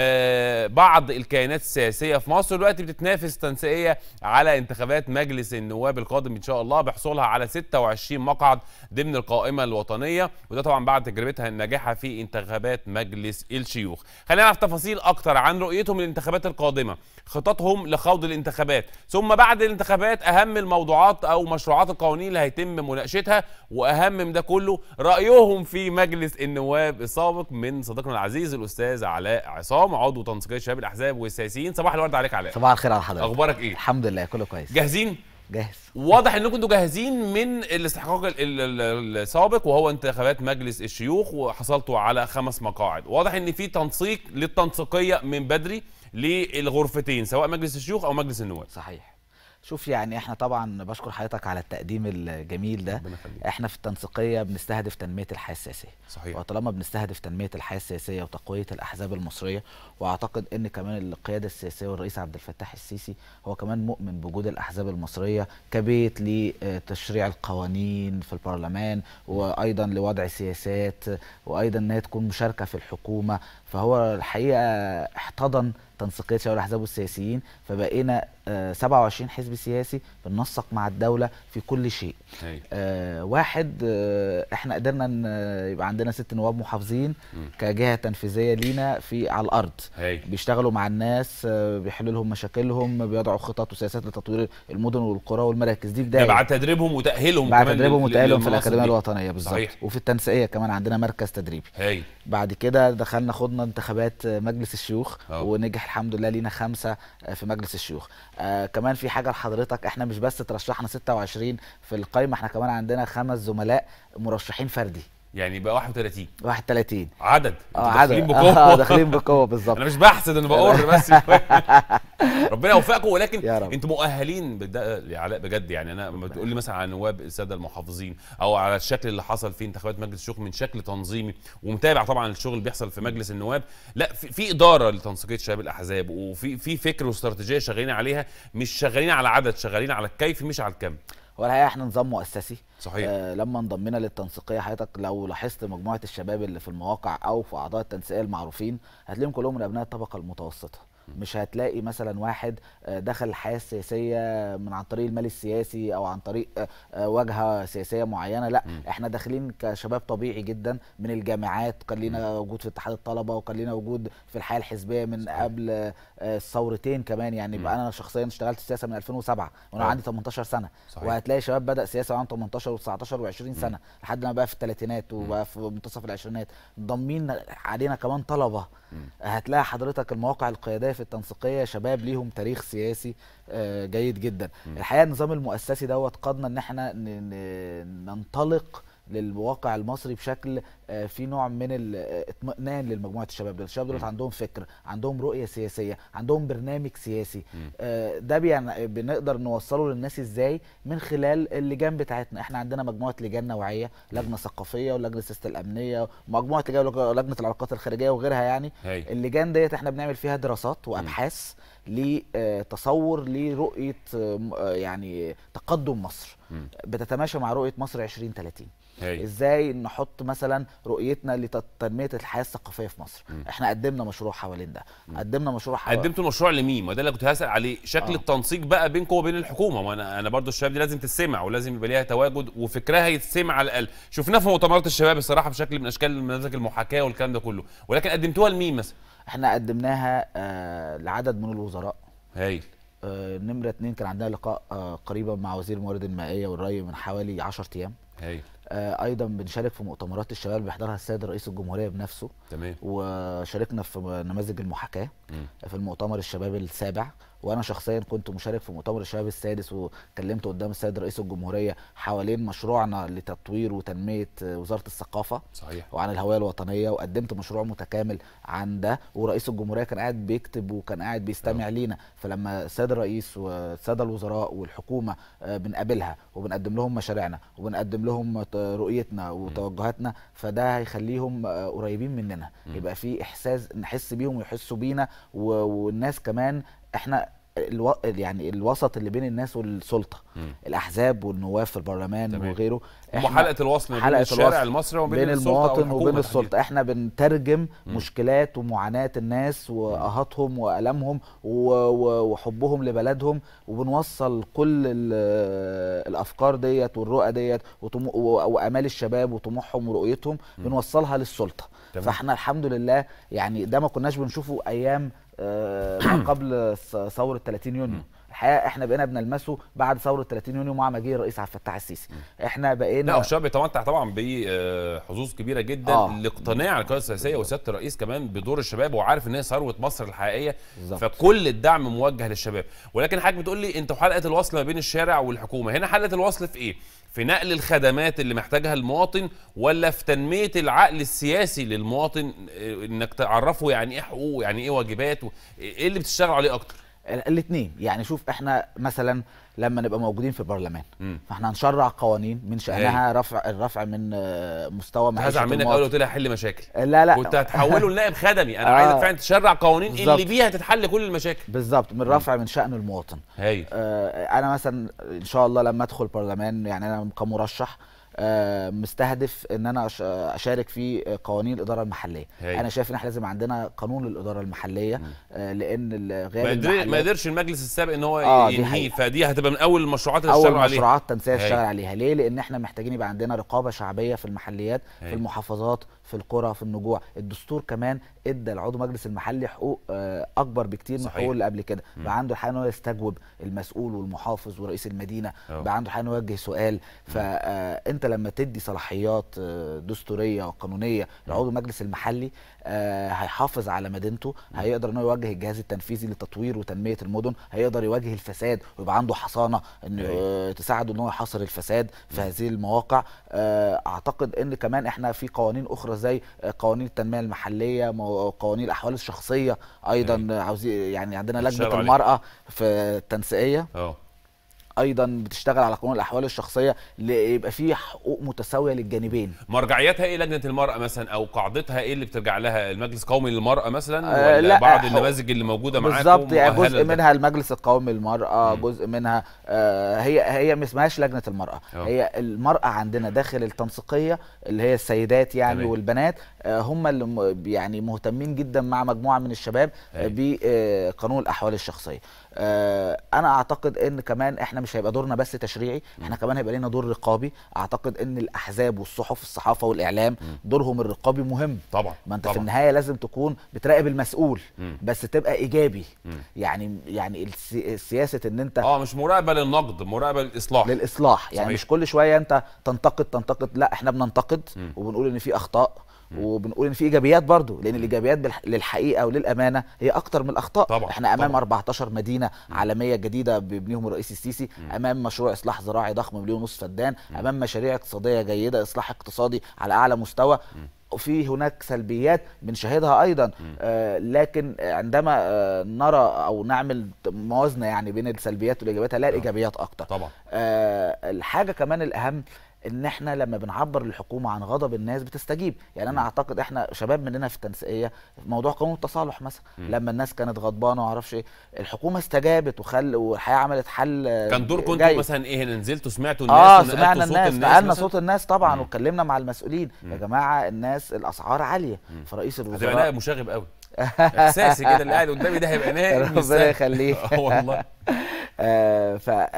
[SPEAKER 1] آه، بعض الكيانات السياسية في مصر دلوقتي بتتنافس تنسيقية على انتخابات مجلس النواب القادم ان شاء الله بحصولها على 26 مقعد ضمن القائمة الوطنية وده طبعا بعد تجربتها الناجحة في انتخابات مجلس الشيوخ خلينا نعرف تفاصيل اكتر عن رؤيتهم للانتخابات القادمة خططهم لخوض الانتخابات ثم بعد الانتخابات اهم الموضوعات او مشروعات القوانين اللي هيتم مناقشتها واهم من ده كله رايهم في مجلس النواب السابق من صديقنا العزيز الاستاذ علاء عصام عضو تنسيقيه شباب الاحزاب والسياسيين صباح الورد عليك علاء
[SPEAKER 8] صباح الخير على حضرتك
[SPEAKER 1] اخبارك ايه
[SPEAKER 8] الحمد لله كله كويس
[SPEAKER 1] جاهزين
[SPEAKER 8] جاهز
[SPEAKER 1] واضح انكم انتوا جاهزين من الاستحقاق ال- ال- ال- السابق وهو انتخابات مجلس الشيوخ وحصلتوا على خمس مقاعد واضح ان في تنسيق للتنسيقيه من بدري للغرفتين سواء مجلس الشيوخ او مجلس النواب
[SPEAKER 8] صحيح شوف يعني احنا طبعا بشكر حضرتك على التقديم الجميل ده
[SPEAKER 1] ربنا يخليك.
[SPEAKER 8] احنا في التنسيقيه بنستهدف تنميه الحياه السياسيه
[SPEAKER 1] صحيح
[SPEAKER 8] وطالما بنستهدف تنميه الحياه السياسيه وتقويه الاحزاب المصريه واعتقد ان كمان القياده السياسيه والرئيس عبد الفتاح السيسي هو كمان مؤمن بوجود الاحزاب المصريه كبيت لتشريع القوانين في البرلمان وايضا لوضع سياسات وايضا ان هي تكون مشاركه في الحكومه فهو الحقيقه احتضن تنسيقيه شباب الاحزاب والسياسيين فبقينا آه، 27 حزب سياسي بننسق مع الدوله في كل شيء
[SPEAKER 1] هي.
[SPEAKER 8] آه واحد آه احنا قدرنا ان آه، يبقى عندنا ست نواب محافظين كجهه تنفيذيه لينا في على الارض
[SPEAKER 1] هي.
[SPEAKER 8] بيشتغلوا مع الناس آه بيحلوا لهم مشاكلهم بيضعوا خطط وسياسات لتطوير المدن والقرى والمراكز دي
[SPEAKER 1] ده
[SPEAKER 8] بدايه
[SPEAKER 1] بعد تدريبهم وتاهيلهم
[SPEAKER 8] بعد
[SPEAKER 1] كمان
[SPEAKER 8] تدريبهم
[SPEAKER 1] لل-
[SPEAKER 8] وتأهيلهم في
[SPEAKER 1] للمناصب
[SPEAKER 8] الاكاديميه
[SPEAKER 1] دي.
[SPEAKER 8] الوطنيه بالظبط
[SPEAKER 1] صحيح.
[SPEAKER 8] وفي التنسيقيه كمان عندنا مركز تدريبي
[SPEAKER 1] هي
[SPEAKER 8] بعد كده دخلنا خدنا انتخابات مجلس الشيوخ
[SPEAKER 1] أه.
[SPEAKER 8] ونجح الحمد لله لينا خمسة في مجلس الشيوخ آه كمان في حاجة لحضرتك احنا مش بس ترشحنا 26 في القايمة احنا كمان عندنا خمس زملاء مرشحين فردي
[SPEAKER 1] يعني بقى 31
[SPEAKER 8] 31
[SPEAKER 1] عدد
[SPEAKER 8] اه
[SPEAKER 1] انتوا داخلين
[SPEAKER 8] عدد
[SPEAKER 1] بقوه
[SPEAKER 8] اه داخلين بقوة بالظبط
[SPEAKER 1] انا مش بحسد انا بقر بس ربنا يوفقكم ولكن
[SPEAKER 8] يا رب.
[SPEAKER 1] انتوا مؤهلين بالد- يا علاء بجد يعني انا لما بتقول لي مثلا على نواب الساده المحافظين او على الشكل اللي حصل في انتخابات مجلس الشيوخ من شكل تنظيمي ومتابع طبعا الشغل اللي بيحصل في مجلس النواب لا في, في اداره لتنسيقيه شباب الاحزاب وفي في فكر واستراتيجيه شغالين عليها مش شغالين على عدد شغالين على الكيف مش على الكم
[SPEAKER 8] هو الحقيقة احنا نظام مؤسسي
[SPEAKER 1] صحيح
[SPEAKER 8] آه لما انضمينا للتنسيقيه حضرتك لو لاحظت مجموعه الشباب اللي في المواقع او في اعضاء التنسيقيه المعروفين هتلاقيهم كلهم من ابناء الطبقه المتوسطه مش هتلاقي مثلا واحد آه، دخل الحياه السياسيه من عن طريق المال السياسي او عن طريق آه، آه، واجهه سياسيه معينه لا احنا داخلين كشباب طبيعي جدا من الجامعات كان لينا وجود في اتحاد الطلبه وكان لينا وجود في الحياه الحزبيه من قبل آه، آه، الثورتين كمان يعني يبقى انا شخصيا اشتغلت السياسه من 2007 وانا
[SPEAKER 1] آه.
[SPEAKER 8] عندي 18 سنه
[SPEAKER 1] صحيح.
[SPEAKER 8] وهتلاقي شباب بدا سياسه وعنده 18 و19 و20 سنه لحد ما بقى في الثلاثينات وبقى في منتصف العشرينات ضامين علينا كمان طلبه هتلاقي حضرتك المواقع القياديه في التنسيقيه شباب ليهم تاريخ سياسي آه، جيد جدا الحقيقه النظام المؤسسي دوت قادنا ان احنا ن- ن- ننطلق للواقع المصري بشكل آه، في نوع من الاطمئنان للمجموعه الشباب دول الشباب دول عندهم فكر عندهم رؤيه سياسيه عندهم برنامج سياسي آه، ده بيعني بنقدر نوصله للناس ازاي من خلال اللجان بتاعتنا احنا عندنا مجموعه لجان نوعيه لجنه ثقافيه ولجنه سياسه الامنيه ومجموعه لجان لجنه العلاقات الخارجيه وغيرها يعني
[SPEAKER 1] هاي.
[SPEAKER 8] اللجان ديت احنا بنعمل فيها دراسات وابحاث لتصور لرؤيه آه، م- آه، يعني تقدم مصر
[SPEAKER 1] مم.
[SPEAKER 8] بتتماشى مع رؤيه مصر 2030
[SPEAKER 1] هاي.
[SPEAKER 8] ازاي نحط مثلا رؤيتنا لتنميه الحياه الثقافيه في مصر
[SPEAKER 1] مم.
[SPEAKER 8] احنا قدمنا مشروع حوالين ده قدمنا مشروع حوالين
[SPEAKER 1] قدمتوا المشروع لمين؟ ما ده اللي كنت هسال عليه، شكل
[SPEAKER 8] آه.
[SPEAKER 1] التنسيق بقى بينكم وبين الحكومه، ما انا انا برضو الشباب دي لازم تسمع ولازم يبقى ليها تواجد وفكرها يتسمع على الاقل، شفناه في مؤتمرات الشباب الصراحه بشكل من اشكال نماذج المحاكاه والكلام ده كله، ولكن قدمتوها لمين مثلا؟
[SPEAKER 8] احنا قدمناها آه لعدد من الوزراء
[SPEAKER 1] هايل
[SPEAKER 8] آه نمرة اتنين كان عندنا لقاء آه قريبا مع وزير الموارد المائية والري من حوالي 10 أيام
[SPEAKER 1] هايل
[SPEAKER 8] آه ايضا بنشارك في مؤتمرات الشباب اللي بيحضرها السيد رئيس الجمهوريه بنفسه
[SPEAKER 1] تمام
[SPEAKER 8] وشاركنا في نماذج المحاكاه
[SPEAKER 1] مم.
[SPEAKER 8] في المؤتمر الشباب السابع وانا شخصيا كنت مشارك في مؤتمر الشباب السادس وكلمت قدام السيد رئيس الجمهوريه حوالين مشروعنا لتطوير وتنميه آه، وزاره الثقافه
[SPEAKER 1] صحيح
[SPEAKER 8] وعن الهويه الوطنيه وقدمت مشروع متكامل عن ده ورئيس الجمهوريه كان قاعد بيكتب وكان قاعد بيستمع لينا فلما السيد الرئيس والساده الوزراء والحكومه آه، بنقابلها وبنقدم لهم مشاريعنا وبنقدم لهم ت- رؤيتنا وتوجهاتنا فده هيخليهم آه، قريبين مننا يبقى في احساس نحس بيهم ويحسوا بينا و- والناس كمان احنا الو... يعني الوسط اللي بين الناس والسلطه
[SPEAKER 1] مم.
[SPEAKER 8] الاحزاب والنواب في البرلمان
[SPEAKER 1] تمام.
[SPEAKER 8] وغيره
[SPEAKER 1] هم
[SPEAKER 8] إحنا-
[SPEAKER 1] حلقه الوصل ما بين
[SPEAKER 8] حلقة
[SPEAKER 1] الشارع
[SPEAKER 8] الوصل
[SPEAKER 1] المصري وما
[SPEAKER 8] بين
[SPEAKER 1] السلطة أو
[SPEAKER 8] المواطن
[SPEAKER 1] الحكومة
[SPEAKER 8] وبين
[SPEAKER 1] تحديداً.
[SPEAKER 8] السلطه احنا بنترجم مشكلات ومعاناه الناس واهاتهم والامهم و- و- وحبهم لبلدهم وبنوصل كل ال- الافكار ديت والرؤى ديت وطمو- و- وامال الشباب وطموحهم ورؤيتهم بنوصلها للسلطه
[SPEAKER 1] تمام.
[SPEAKER 8] فاحنا الحمد لله يعني ده ما كناش بنشوفه ايام آه، ما قبل ث- ثوره 30 يونيو الحقيقه احنا بقينا بنلمسه بعد ثوره 30 يونيو مع مجيء الرئيس عبد الفتاح السيسي احنا بقينا
[SPEAKER 1] لا والشباب بيتمتع طبعا بحظوظ كبيره جدا
[SPEAKER 8] آه.
[SPEAKER 1] لاقتناع القياده السياسيه وسياده الرئيس كمان بدور الشباب وعارف ان هي ثروه مصر الحقيقيه
[SPEAKER 8] بالظبط.
[SPEAKER 1] فكل الدعم موجه للشباب ولكن حضرتك بتقول لي انتوا حلقه الوصل ما بين الشارع والحكومه هنا حلقه الوصل في ايه في نقل الخدمات اللي محتاجها المواطن ولا في تنميه العقل السياسي للمواطن إيه، انك تعرفه يعني ايه حقوقه يعني ايه واجباته ايه اللي بتشتغل عليه اكتر
[SPEAKER 8] الاثنين يعني شوف احنا مثلا لما نبقى موجودين في البرلمان
[SPEAKER 1] مم.
[SPEAKER 8] فاحنا هنشرع قوانين من شأنها رفع الرفع من آه، مستوى معيشة
[SPEAKER 1] هزعل منك
[SPEAKER 8] المواطن.
[SPEAKER 1] اول قلت لي هحل مشاكل
[SPEAKER 8] لا لا
[SPEAKER 1] كنت هتحوله لنائب خدمي انا
[SPEAKER 8] آه.
[SPEAKER 1] عايزك فعلا تشرع قوانين
[SPEAKER 8] بالظبط.
[SPEAKER 1] اللي بيها تتحل كل المشاكل
[SPEAKER 8] بالظبط من رفع من شأن المواطن
[SPEAKER 1] هايل
[SPEAKER 8] آه، انا مثلا ان شاء الله لما ادخل برلمان يعني انا كمرشح آه، مستهدف ان انا أش- اشارك في قوانين الاداره المحليه
[SPEAKER 1] هاي.
[SPEAKER 8] انا شايف ان احنا لازم عندنا قانون للاداره المحليه آه، لان الغير
[SPEAKER 1] ما قدر-
[SPEAKER 8] المحلية-
[SPEAKER 1] ما قدرش المجلس السابق ان هو
[SPEAKER 8] آه، دي
[SPEAKER 1] ينهيه
[SPEAKER 8] حقيقة.
[SPEAKER 1] فدي هتبقى من اول المشروعات اللي
[SPEAKER 8] اول
[SPEAKER 1] اشتغلوا عليها
[SPEAKER 8] مشروعات تنسيق
[SPEAKER 1] هاي.
[SPEAKER 8] اشتغل عليها ليه لان احنا محتاجين يبقى عندنا رقابه شعبيه في المحليات
[SPEAKER 1] هاي.
[SPEAKER 8] في المحافظات في القرى في النجوع الدستور كمان ادى العضو مجلس المحلي حقوق آه، اكبر بكتير من
[SPEAKER 1] صحيح.
[SPEAKER 8] الحقوق اللي قبل كده بقى عنده الحق ان هو يستجوب المسؤول والمحافظ ورئيس المدينه
[SPEAKER 1] أه.
[SPEAKER 8] بقى عنده الحق ان هو يوجه سؤال فانت لما تدي صلاحيات آه، دستوريه وقانونيه لعضو المجلس المحلي آه، هيحافظ على مدينته هيقدر ان هو يوجه الجهاز التنفيذي لتطوير وتنميه المدن هيقدر يواجه الفساد ويبقى عنده حصانه ان آه، تساعده ان هو يحاصر الفساد في هذه المواقع آه، اعتقد ان كمان احنا في قوانين اخرى زي آه، قوانين التنميه المحليه مو- قوانين الاحوال الشخصيه ايضا آه، عاوزين يعني عندنا لجنه
[SPEAKER 1] بتشتغلوا عليها.
[SPEAKER 8] المراه في التنسيقيه
[SPEAKER 1] اه
[SPEAKER 8] ايضا بتشتغل على قانون الاحوال الشخصيه ليبقى في حقوق متساويه للجانبين
[SPEAKER 1] مرجعياتها ايه لجنه المراه مثلا او قاعدتها ايه اللي بترجع لها المجلس القومي للمراه مثلا
[SPEAKER 8] آه،
[SPEAKER 1] ولا
[SPEAKER 8] لا،
[SPEAKER 1] بعض
[SPEAKER 8] حق-
[SPEAKER 1] النماذج اللي موجوده معاكم
[SPEAKER 8] بالظبط يعني
[SPEAKER 1] مؤهلة
[SPEAKER 8] جزء
[SPEAKER 1] لده؟
[SPEAKER 8] منها المجلس القومي للمرأة جزء منها آه هي هي ما اسمهاش لجنة المرأة
[SPEAKER 1] أه.
[SPEAKER 8] هي المرأة عندنا داخل التنسيقية اللي هي السيدات يعني
[SPEAKER 1] تمام.
[SPEAKER 8] والبنات آه هم اللي م- يعني مهتمين جدا مع مجموعة من الشباب آه
[SPEAKER 1] أيوة.
[SPEAKER 8] بقانون الأحوال الشخصية آه انا اعتقد ان كمان احنا مش هيبقى دورنا بس تشريعي احنا كمان هيبقى لنا دور رقابي اعتقد ان الاحزاب والصحف الصحافه والاعلام دورهم الرقابي مهم
[SPEAKER 1] طبعا
[SPEAKER 8] ما انت
[SPEAKER 1] طبعا.
[SPEAKER 8] في النهايه لازم تكون بتراقب المسؤول
[SPEAKER 1] مم.
[SPEAKER 8] بس تبقى ايجابي
[SPEAKER 1] مم.
[SPEAKER 8] يعني يعني السي- سياسه ان انت
[SPEAKER 1] اه مش مراقبه للنقد مراقبه للاصلاح
[SPEAKER 8] للاصلاح يعني
[SPEAKER 1] صحيح.
[SPEAKER 8] مش كل شويه انت تنتقد تنتقد لا احنا بننتقد
[SPEAKER 1] مم.
[SPEAKER 8] وبنقول ان في اخطاء وبنقول ان في ايجابيات برضو لان الايجابيات بالح- للحقيقه وللامانه هي اكتر من الاخطاء
[SPEAKER 1] طبعا،
[SPEAKER 8] احنا امام
[SPEAKER 1] طبعا.
[SPEAKER 8] 14 مدينه عالميه جديده بيبنيهم الرئيس السيسي امام مشروع اصلاح زراعي ضخم مليون ونص فدان امام مشاريع اقتصاديه جيده اصلاح اقتصادي على اعلى مستوى وفي هناك سلبيات بنشاهدها ايضا آه لكن عندما آه نرى او نعمل موازنه يعني بين السلبيات والايجابيات هنلاقي الايجابيات اكتر
[SPEAKER 1] طبعا
[SPEAKER 8] آه الحاجه كمان الاهم ان احنا لما بنعبر للحكومه عن غضب الناس بتستجيب يعني انا اعتقد احنا شباب مننا في التنسيقيه موضوع قانون التصالح مثلا لما الناس كانت غضبانه ومعرفش ايه الحكومه استجابت وخل والحقيقه عملت حل آه،
[SPEAKER 1] كان دوركم
[SPEAKER 8] جيد.
[SPEAKER 1] انتوا مثلا ايه هنا نزلتوا سمعتوا الناس
[SPEAKER 8] اه
[SPEAKER 1] ونقلتوا
[SPEAKER 8] سمعنا
[SPEAKER 1] صوت
[SPEAKER 8] الناس نقلنا
[SPEAKER 1] مثلاً؟
[SPEAKER 8] صوت الناس طبعا
[SPEAKER 1] مم.
[SPEAKER 8] واتكلمنا مع المسؤولين يا جماعه الناس الاسعار عاليه فرئيس
[SPEAKER 1] هتبقى
[SPEAKER 8] الوزراء
[SPEAKER 1] نائب مشاغب قوي احساسي كده اللي قاعد قدامي ده هيبقى نائب مش
[SPEAKER 8] ربنا
[SPEAKER 1] سهل.
[SPEAKER 8] يخليك.
[SPEAKER 1] اه والله
[SPEAKER 8] آه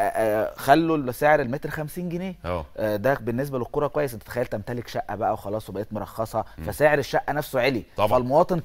[SPEAKER 8] فخلوا سعر المتر 50 جنيه
[SPEAKER 1] اه
[SPEAKER 8] آه، ده بالنسبه للكوره كويس انت تخيل تمتلك شقه بقى وخلاص وبقيت مرخصه فسعر الشقه نفسه علي
[SPEAKER 1] طبعا.
[SPEAKER 8] فالمواطن كسب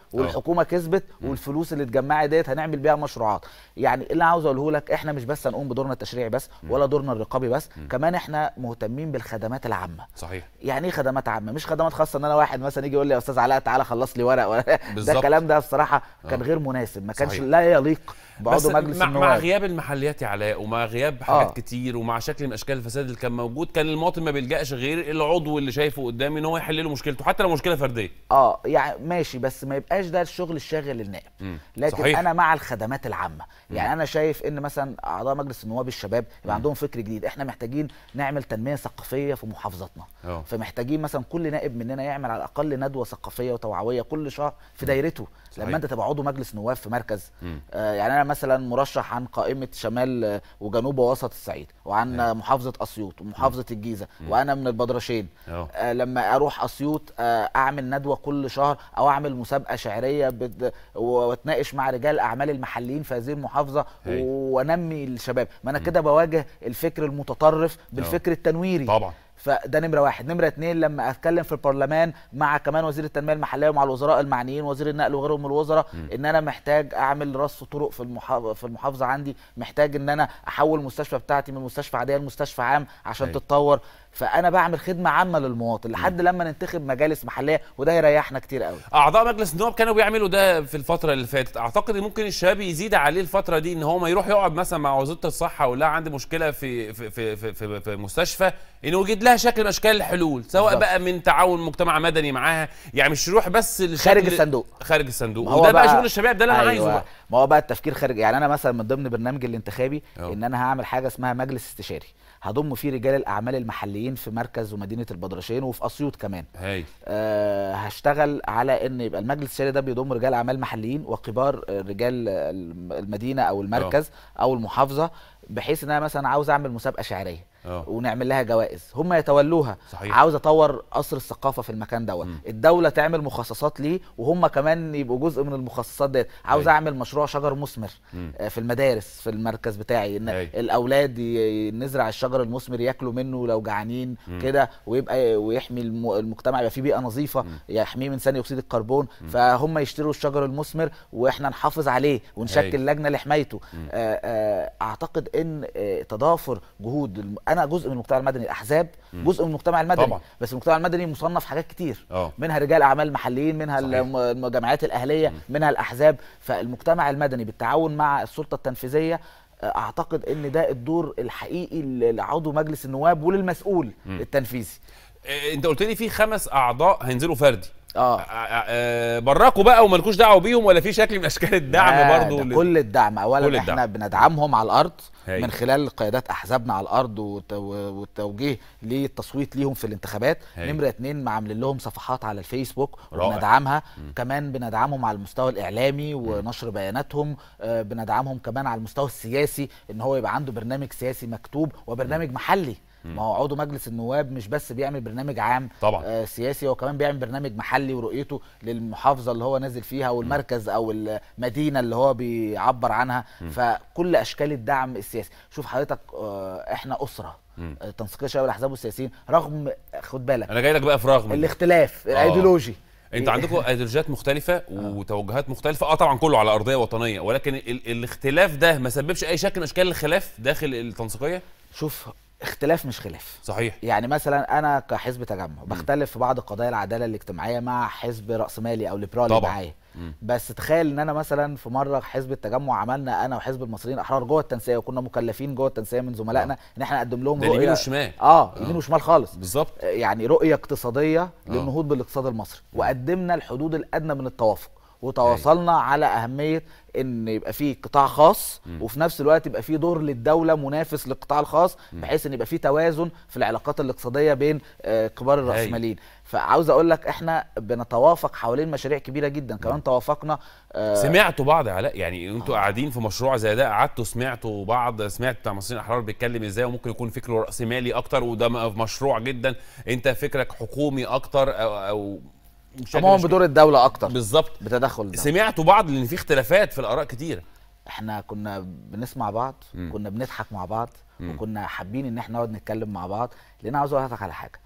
[SPEAKER 8] والحكومه كسبت والفلوس اللي اتجمعت ديت هنعمل بيها مشروعات يعني اللي أنا عاوز اقوله لك احنا مش بس هنقوم بدورنا التشريعي بس ولا دورنا الرقابي بس كمان احنا مهتمين بالخدمات العامه
[SPEAKER 1] صحيح
[SPEAKER 8] يعني ايه خدمات عامه مش خدمات خاصه ان انا واحد مثلا يجي يقول لي يا استاذ علاء تعالى خلص لي ورق ولا ده
[SPEAKER 1] بالظبط.
[SPEAKER 8] الكلام ده بصراحه كان
[SPEAKER 1] آه.
[SPEAKER 8] غير مناسب ما كانش
[SPEAKER 1] صحيح.
[SPEAKER 8] لا يليق
[SPEAKER 1] بس
[SPEAKER 8] بعضو مجلس
[SPEAKER 1] مع, مع
[SPEAKER 8] النواب
[SPEAKER 1] غياب المحليات يا علاء ومع غياب حاجات
[SPEAKER 8] آه.
[SPEAKER 1] كتير ومع شكل من اشكال الفساد اللي كان موجود كان المواطن ما بيلجاش غير العضو اللي شايفه قدامي ان هو يحل له مشكلته حتى لو مشكله فرديه
[SPEAKER 8] اه يعني ماشي بس ما يبقاش ده الشغل الشاغل للنائب
[SPEAKER 1] مم.
[SPEAKER 8] لكن
[SPEAKER 1] صحيح.
[SPEAKER 8] انا مع الخدمات العامه يعني انا شايف ان مثلا اعضاء مجلس النواب الشباب يبقى عندهم فكر جديد احنا محتاجين نعمل تنميه ثقافيه في محافظاتنا
[SPEAKER 1] اه
[SPEAKER 8] فمحتاجين مثلا كل نائب مننا يعمل على الاقل ندوه ثقافيه وتوعويه كل شهر في دايرته
[SPEAKER 1] صحيح.
[SPEAKER 8] لما انت تبقى عضو مجلس نواب في مركز
[SPEAKER 1] مم.
[SPEAKER 8] آه يعني انا مثلا مرشح عن قائمه شمال آه، وجنوب ووسط الصعيد وعن
[SPEAKER 1] أيوة.
[SPEAKER 8] آه، محافظه اسيوط ومحافظه الجيزه وانا من البدرشين
[SPEAKER 1] اه
[SPEAKER 8] آه، لما اروح اسيوط آه، اعمل ندوه كل شهر او اعمل مسابقه شعريه بت- واتناقش مع رجال الاعمال المحليين في هذه المحافظه
[SPEAKER 1] هاي.
[SPEAKER 8] وانمي الشباب ما انا كده بواجه الفكر المتطرف بالفكر التنويري
[SPEAKER 1] طبعا
[SPEAKER 8] فده نمره واحد نمره اتنين لما اتكلم في البرلمان مع كمان وزير التنميه المحليه ومع الوزراء المعنيين وزير النقل وغيرهم من الوزراء ان انا محتاج اعمل رصف طرق في المحافظه في المحافظه عندي محتاج ان انا احول المستشفى بتاعتي من مستشفى عاديه لمستشفى عام عشان
[SPEAKER 1] أيوة.
[SPEAKER 8] تتطور فانا بعمل خدمه عامه للمواطن لحد لما ننتخب مجالس محليه وده يريحنا كتير قوي
[SPEAKER 1] اعضاء مجلس النواب كانوا بيعملوا ده في الفتره اللي فاتت اعتقد ان ممكن الشباب يزيد عليه الفتره دي ان هو ما يروح يقعد مثلا مع وزيره الصحه ولا عندي مشكله في في في في, في, في مستشفى انه يوجد لها شكل من اشكال الحلول سواء
[SPEAKER 8] بالظبط.
[SPEAKER 1] بقى من تعاون مجتمع مدني معاها يعني مش يروح بس للشكل-
[SPEAKER 8] خارج الصندوق.
[SPEAKER 1] خارج الصندوق
[SPEAKER 8] ما هو
[SPEAKER 1] وده بقى
[SPEAKER 8] بقى-
[SPEAKER 1] شغل الشباب ده اللي انا
[SPEAKER 8] أيوة.
[SPEAKER 1] عايزه بقى
[SPEAKER 8] ما هو بقى التفكير خارج يعني انا مثلا من ضمن برنامجي الانتخابي
[SPEAKER 1] أه.
[SPEAKER 8] ان انا هعمل حاجه اسمها مجلس استشاري هضم فيه رجال الاعمال المحليين في مركز ومدينه البدرشين وفي اسيوط كمان
[SPEAKER 1] هاي
[SPEAKER 8] أه هشتغل على ان يبقى المجلس الاستشاري ده بيضم رجال اعمال محليين وكبار آه، رجال آه، المدينه او المركز او المحافظه بحيث ان انا مثلا عاوز اعمل مسابقه شعريه
[SPEAKER 1] اه
[SPEAKER 8] ونعمل لها جوائز هم يتولوها
[SPEAKER 1] صحيح.
[SPEAKER 8] عاوز اطور قصر الثقافه في المكان دوت الدوله تعمل مخصصات ليه وهم كمان يبقوا جزء من المخصصات ديت عاوز
[SPEAKER 1] أيوة.
[SPEAKER 8] اعمل مشروع شجر مثمر
[SPEAKER 1] مم.
[SPEAKER 8] آه، في المدارس في المركز بتاعي ان
[SPEAKER 1] أيوة.
[SPEAKER 8] الاولاد ي- نزرع الشجر المثمر ياكلوا منه لو جعانين كده ويبقى ويحمي الم- المجتمع يبقى فيه بيئه نظيفه يحميه من ثاني اكسيد الكربون فهم يشتروا الشجر المثمر واحنا نحافظ عليه ونشكل
[SPEAKER 1] أيوة.
[SPEAKER 8] لجنه لحمايته آه، آه، اعتقد ان آه، تضافر جهود الم- انا جزء من المجتمع المدني الاحزاب جزء من المجتمع المدني
[SPEAKER 1] طبعا.
[SPEAKER 8] بس المجتمع المدني مصنف حاجات كتير
[SPEAKER 1] اه
[SPEAKER 8] منها رجال اعمال محليين منها
[SPEAKER 1] صحيح.
[SPEAKER 8] الم- الجمعيات الاهليه منها الاحزاب فالمجتمع المدني بالتعاون مع السلطه التنفيذيه آه، اعتقد ان ده الدور الحقيقي لعضو مجلس النواب وللمسؤول التنفيذي
[SPEAKER 1] إيه، انت قلت لي في خمس اعضاء هينزلوا فردي
[SPEAKER 8] اه
[SPEAKER 1] آه، آه، براكوا بقى ومالكوش دعوه بيهم ولا في شكل من اشكال الدعم
[SPEAKER 8] لا،
[SPEAKER 1] برضو
[SPEAKER 8] ده
[SPEAKER 1] لل-
[SPEAKER 8] كل الدعم اولا
[SPEAKER 1] كل
[SPEAKER 8] احنا
[SPEAKER 1] الدعم.
[SPEAKER 8] بندعمهم على الارض
[SPEAKER 1] هاي.
[SPEAKER 8] من خلال قيادات احزابنا على الارض والت- والتوجيه للتصويت ليهم في الانتخابات
[SPEAKER 1] هاي.
[SPEAKER 8] نمره اتنين عاملين لهم صفحات على الفيسبوك
[SPEAKER 1] رائع.
[SPEAKER 8] وبندعمها كمان بندعمهم على المستوى الاعلامي ونشر بياناتهم آه، بندعمهم كمان على المستوى السياسي ان هو يبقى عنده برنامج سياسي مكتوب وبرنامج محلي ما هو عضو مجلس النواب مش بس بيعمل برنامج عام
[SPEAKER 1] طبعا.
[SPEAKER 8] آه، سياسي هو كمان بيعمل برنامج محلي ورؤيته للمحافظه اللي هو نازل فيها او المركز او المدينه اللي هو بيعبر عنها فكل اشكال الدعم السياسي شوف حضرتك آه، احنا اسره
[SPEAKER 1] مم.
[SPEAKER 8] آه، تنسيقيه شباب الاحزاب والسياسيين رغم خد بالك
[SPEAKER 1] انا جاي لك بقى في رغم
[SPEAKER 8] الاختلاف الايديولوجي
[SPEAKER 1] انت عندكم ايديولوجيات مختلفه وتوجهات مختلفه اه طبعا كله على ارضيه وطنيه ولكن ال الاختلاف ده ما سببش اي شكل من اشكال الخلاف داخل التنسيقيه
[SPEAKER 8] شوف اختلاف مش خلاف
[SPEAKER 1] صحيح
[SPEAKER 8] يعني مثلا انا كحزب تجمع بختلف في بعض قضايا العداله الاجتماعيه مع حزب راسمالي او ليبرالي
[SPEAKER 1] طبعا.
[SPEAKER 8] معايا بس تخيل ان انا مثلا في مره حزب التجمع عملنا انا وحزب المصريين الاحرار جوه التنسيق وكنا مكلفين جوه التنسيق من زملائنا ان احنا نقدم لهم
[SPEAKER 1] ده اليمين
[SPEAKER 8] رؤيه
[SPEAKER 1] والشمال.
[SPEAKER 8] اه يمين وشمال خالص
[SPEAKER 1] بالظبط
[SPEAKER 8] يعني رؤيه اقتصاديه للنهوض بالاقتصاد المصري وقدمنا الحدود الادنى من التوافق وتواصلنا على اهميه ان يبقى في قطاع خاص وفي نفس الوقت يبقى في دور للدوله منافس للقطاع الخاص بحيث ان يبقى في توازن في العلاقات الاقتصاديه بين آه، كبار الراسماليين فعاوز اقول لك احنا بنتوافق حوالين مشاريع كبيره جدا كمان توافقنا آه،
[SPEAKER 1] سمعتوا بعض يا علاء يعني انتوا قاعدين في مشروع زي ده قعدتوا سمعتوا بعض سمعت بتاع مصريين الاحرار بيتكلم ازاي وممكن يكون فكره راسمالي اكتر وده م- مشروع جدا انت فكرك حكومي اكتر او او شكل
[SPEAKER 8] امام
[SPEAKER 1] مش-
[SPEAKER 8] بدور الدوله اكتر
[SPEAKER 1] بالظبط
[SPEAKER 8] بتدخل الدولة.
[SPEAKER 1] سمعتوا بعض لان في اختلافات في الاراء كتيره
[SPEAKER 8] احنا كنا بنسمع بعض
[SPEAKER 1] مم.
[SPEAKER 8] كنا بنضحك مع بعض
[SPEAKER 1] مم.
[SPEAKER 8] وكنا حابين ان احنا نقعد نتكلم مع بعض لان عاوز اقول لك على حاجه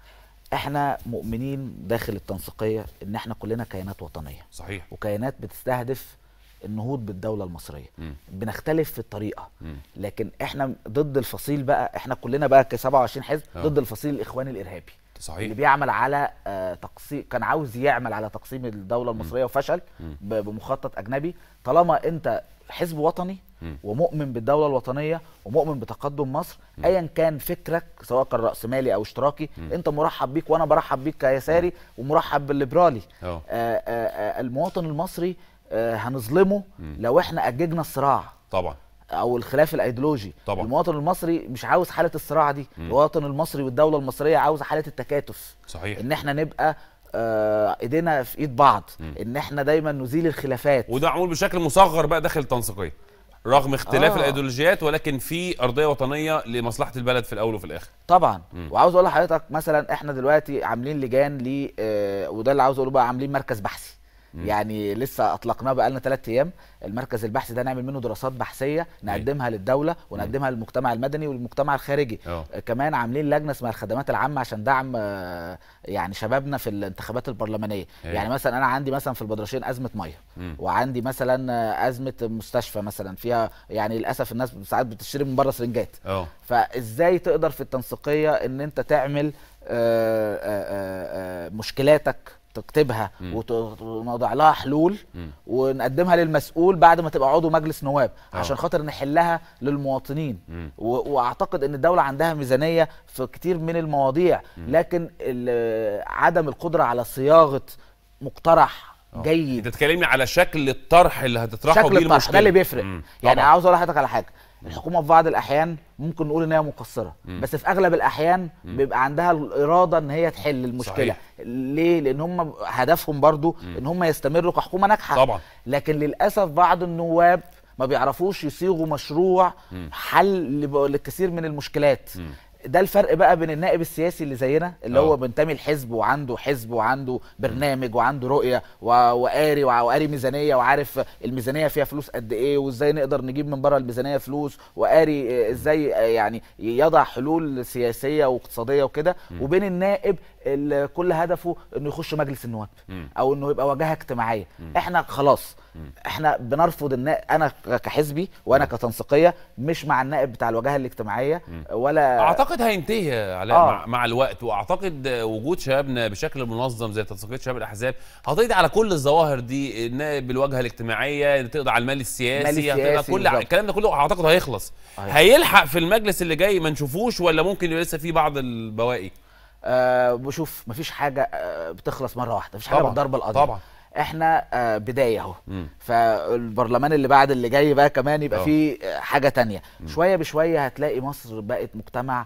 [SPEAKER 8] احنا مؤمنين داخل التنسيقيه ان احنا كلنا كيانات وطنيه
[SPEAKER 1] صحيح
[SPEAKER 8] وكيانات بتستهدف النهوض بالدوله المصريه
[SPEAKER 1] مم.
[SPEAKER 8] بنختلف في الطريقه
[SPEAKER 1] مم.
[SPEAKER 8] لكن احنا ضد الفصيل بقى احنا كلنا بقى ك 27 حزب
[SPEAKER 1] آه.
[SPEAKER 8] ضد الفصيل الاخواني الارهابي اللي
[SPEAKER 1] صحيح
[SPEAKER 8] بيعمل على آه، تقسيم كان عاوز يعمل على تقسيم الدوله المصريه وفشل
[SPEAKER 1] مم.
[SPEAKER 8] ب- بمخطط اجنبي طالما انت حزب وطني
[SPEAKER 1] مم.
[SPEAKER 8] ومؤمن بالدوله الوطنيه ومؤمن بتقدم مصر ايا كان فكرك سواء كان راسمالي او اشتراكي انت مرحب بيك وانا برحب بيك كيساري ومرحب بالليبرالي
[SPEAKER 1] اه
[SPEAKER 8] آه، آه، آه، المواطن المصري آه، هنظلمه
[SPEAKER 1] مم.
[SPEAKER 8] لو احنا اججنا الصراع
[SPEAKER 1] طبعا
[SPEAKER 8] او الخلاف الايديولوجي
[SPEAKER 1] طبعا.
[SPEAKER 8] المواطن المصري مش عاوز حاله الصراع دي
[SPEAKER 1] مم.
[SPEAKER 8] المواطن المصري والدوله المصريه عاوزه حاله التكاتف
[SPEAKER 1] صحيح
[SPEAKER 8] ان احنا نبقى آه، ايدينا في ايد بعض
[SPEAKER 1] مم.
[SPEAKER 8] ان احنا دايما نزيل الخلافات
[SPEAKER 1] وده معمول بشكل مصغر بقى داخل التنسيقيه رغم اختلاف
[SPEAKER 8] آه.
[SPEAKER 1] الايديولوجيات ولكن في ارضيه وطنيه لمصلحه البلد في الاول وفي الاخر
[SPEAKER 8] طبعا
[SPEAKER 1] مم.
[SPEAKER 8] وعاوز اقول لحضرتك مثلا احنا دلوقتي عاملين لجان ل آه، وده اللي عاوز اقوله بقى عاملين مركز بحثي يعني لسه اطلقناه بقى لنا ثلاث ايام المركز البحثي ده نعمل منه دراسات بحثيه نقدمها للدوله ونقدمها للمجتمع المدني والمجتمع الخارجي
[SPEAKER 1] اه
[SPEAKER 8] آه، كمان عاملين لجنه اسمها الخدمات العامه عشان دعم آه، يعني شبابنا في الانتخابات البرلمانيه
[SPEAKER 1] أيوة.
[SPEAKER 8] يعني مثلا انا عندي مثلا في البدرشين ازمه ميه
[SPEAKER 1] مم.
[SPEAKER 8] وعندي مثلا آه، ازمه مستشفى مثلا فيها يعني للاسف الناس ساعات بتشتري من بره سرنجات
[SPEAKER 1] اه
[SPEAKER 8] فازاي تقدر في التنسيقيه ان انت تعمل آه، آه، آه، مشكلاتك تكتبها
[SPEAKER 1] مم.
[SPEAKER 8] وت- ونوضع لها حلول
[SPEAKER 1] مم.
[SPEAKER 8] ونقدمها للمسؤول بعد ما تبقى عضو مجلس نواب
[SPEAKER 1] آه.
[SPEAKER 8] عشان خاطر نحلها للمواطنين
[SPEAKER 1] مم.
[SPEAKER 8] و- واعتقد ان الدوله عندها ميزانيه في كتير من المواضيع لكن ال- عدم القدره على صياغه مقترح
[SPEAKER 1] آه.
[SPEAKER 8] جيد
[SPEAKER 1] انت تكلمني على شكل الطرح اللي هتطرحه
[SPEAKER 8] شكل
[SPEAKER 1] بيه
[SPEAKER 8] الطرح
[SPEAKER 1] المشكله
[SPEAKER 8] ده اللي بيفرق
[SPEAKER 1] مم.
[SPEAKER 8] يعني
[SPEAKER 1] طبعاً.
[SPEAKER 8] عاوز اقول لحضرتك على حاجه الحكومه في بعض الاحيان ممكن نقول ان هي مقصره
[SPEAKER 1] مم.
[SPEAKER 8] بس في اغلب الاحيان بيبقى عندها الاراده ان هي تحل المشكله
[SPEAKER 1] صحيح.
[SPEAKER 8] ليه لان هم هدفهم برضو ان هم يستمروا كحكومه ناجحه
[SPEAKER 1] طبعا
[SPEAKER 8] لكن للاسف بعض النواب ما بيعرفوش يصيغوا مشروع
[SPEAKER 1] مم.
[SPEAKER 8] حل لب- للكثير من المشكلات
[SPEAKER 1] مم.
[SPEAKER 8] ده الفرق بقى بين النائب السياسي اللي زينا اللي
[SPEAKER 1] آه.
[SPEAKER 8] هو بينتمي لحزب وعنده حزب وعنده برنامج وعنده رؤيه و- وقاري وع- وقاري ميزانيه وعارف الميزانيه فيها فلوس قد ايه وازاي نقدر نجيب من بره الميزانيه فلوس وقاري آه، ازاي آه، يعني يضع حلول سياسيه واقتصاديه وكده وبين النائب اللي كل هدفه انه يخش مجلس النواب
[SPEAKER 1] مم.
[SPEAKER 8] او انه يبقى واجهه اجتماعيه احنا خلاص احنا بنرفض النائب انا كحزبي وانا كتنسيقيه مش مع النائب بتاع الواجهه الاجتماعيه ولا
[SPEAKER 1] اعتقد هينتهي يا علاء
[SPEAKER 8] آه.
[SPEAKER 1] مع, مع الوقت واعتقد وجود شبابنا بشكل منظم زي تنسيقيه شباب الاحزاب هتقضي على كل الظواهر دي النائب بالواجهه الاجتماعيه تقضي على المال السياسي
[SPEAKER 8] المال
[SPEAKER 1] هتقضي على
[SPEAKER 8] السياسي
[SPEAKER 1] كل
[SPEAKER 8] بالظبط.
[SPEAKER 1] الكلام ده كله اعتقد هيخلص
[SPEAKER 8] هيخلص.
[SPEAKER 1] هيلحق في المجلس اللي جاي ما نشوفوش ولا ممكن يبقى لسه في بعض البواقي
[SPEAKER 8] آه بشوف مفيش حاجه آه بتخلص مره واحده مفيش حاجه
[SPEAKER 1] طبعاً،
[SPEAKER 8] بالضرب القاضيه
[SPEAKER 1] طبعا
[SPEAKER 8] احنا آه بدايه اهو
[SPEAKER 1] مم.
[SPEAKER 8] فالبرلمان اللي بعد اللي جاي بقى كمان يبقى
[SPEAKER 1] آه.
[SPEAKER 8] فيه آه، حاجه تانية شويه بشويه هتلاقي مصر بقت مجتمع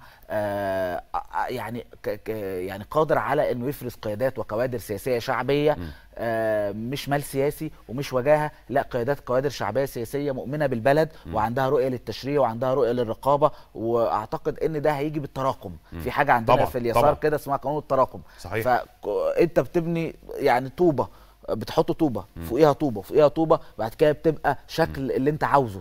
[SPEAKER 8] آه آه، يعني ك ك يعني قادر على انه يفرز قيادات وكوادر سياسيه شعبيه آه مش مال سياسي ومش وجاهه لا قيادات كوادر شعبيه سياسيه مؤمنه بالبلد وعندها رؤيه للتشريع وعندها رؤيه للرقابه واعتقد ان ده هيجي بالتراكم في حاجه عندنا
[SPEAKER 1] طبعاً،
[SPEAKER 8] في اليسار
[SPEAKER 1] طبعاً.
[SPEAKER 8] كده اسمها قانون التراكم
[SPEAKER 1] صحيح.
[SPEAKER 8] فانت بتبني يعني طوبه بتحط طوبه فوقيها طوبه فوقيها طوبه بعد كده بتبقى شكل اللي انت عاوزه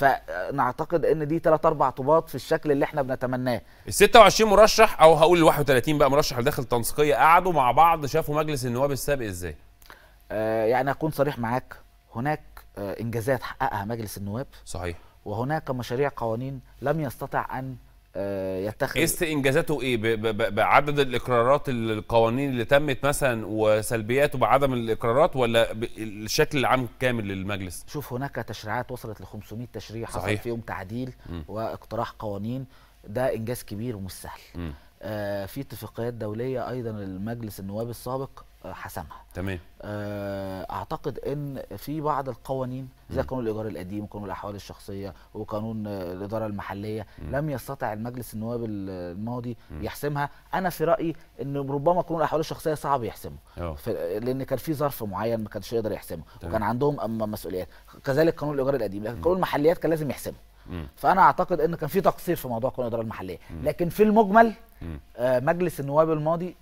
[SPEAKER 8] فنعتقد ان دي ثلاث اربع طوبات في الشكل اللي احنا بنتمناه
[SPEAKER 1] ال 26 مرشح او هقول ال 31 بقى مرشح اللي داخل التنسيقيه قعدوا مع بعض شافوا مجلس النواب السابق ازاي
[SPEAKER 8] آه يعني اكون صريح معاك هناك آه انجازات حققها مجلس النواب
[SPEAKER 1] صحيح
[SPEAKER 8] وهناك مشاريع قوانين لم يستطع ان آه يتخذ
[SPEAKER 1] قست انجازاته ايه ب- ب- ب- بعدد الاقرارات ال- القوانين اللي تمت مثلا وسلبياته بعدم الاقرارات ولا ب- الشكل العام كامل للمجلس
[SPEAKER 8] شوف هناك تشريعات وصلت ل 500 تشريع حصل
[SPEAKER 1] صحيح.
[SPEAKER 8] فيهم تعديل
[SPEAKER 1] مم.
[SPEAKER 8] واقتراح قوانين ده انجاز كبير ومش سهل
[SPEAKER 1] مم.
[SPEAKER 8] آه في اتفاقيات دوليه ايضا المجلس النواب السابق آه حسمها
[SPEAKER 1] تمام
[SPEAKER 8] آه، اعتقد ان في بعض القوانين زي قانون الايجار القديم وقانون الاحوال الشخصيه وقانون آه، الاداره المحليه لم يستطع المجلس النواب ال- الماضي يحسمها انا في رايي ان ربما قانون الاحوال الشخصيه صعب يحسمه
[SPEAKER 1] اه
[SPEAKER 8] في- لان كان في ظرف معين ما كانش يقدر يحسمه
[SPEAKER 1] تمام.
[SPEAKER 8] وكان عندهم اما مسؤوليات كذلك قانون الايجار القديم لكن قانون المحليات كان لازم يحسمه
[SPEAKER 1] مم.
[SPEAKER 8] فانا اعتقد ان كان في تقصير في موضوع قانون الاداره المحليه لكن في المجمل
[SPEAKER 1] مم.
[SPEAKER 8] آه، مجلس النواب الماضي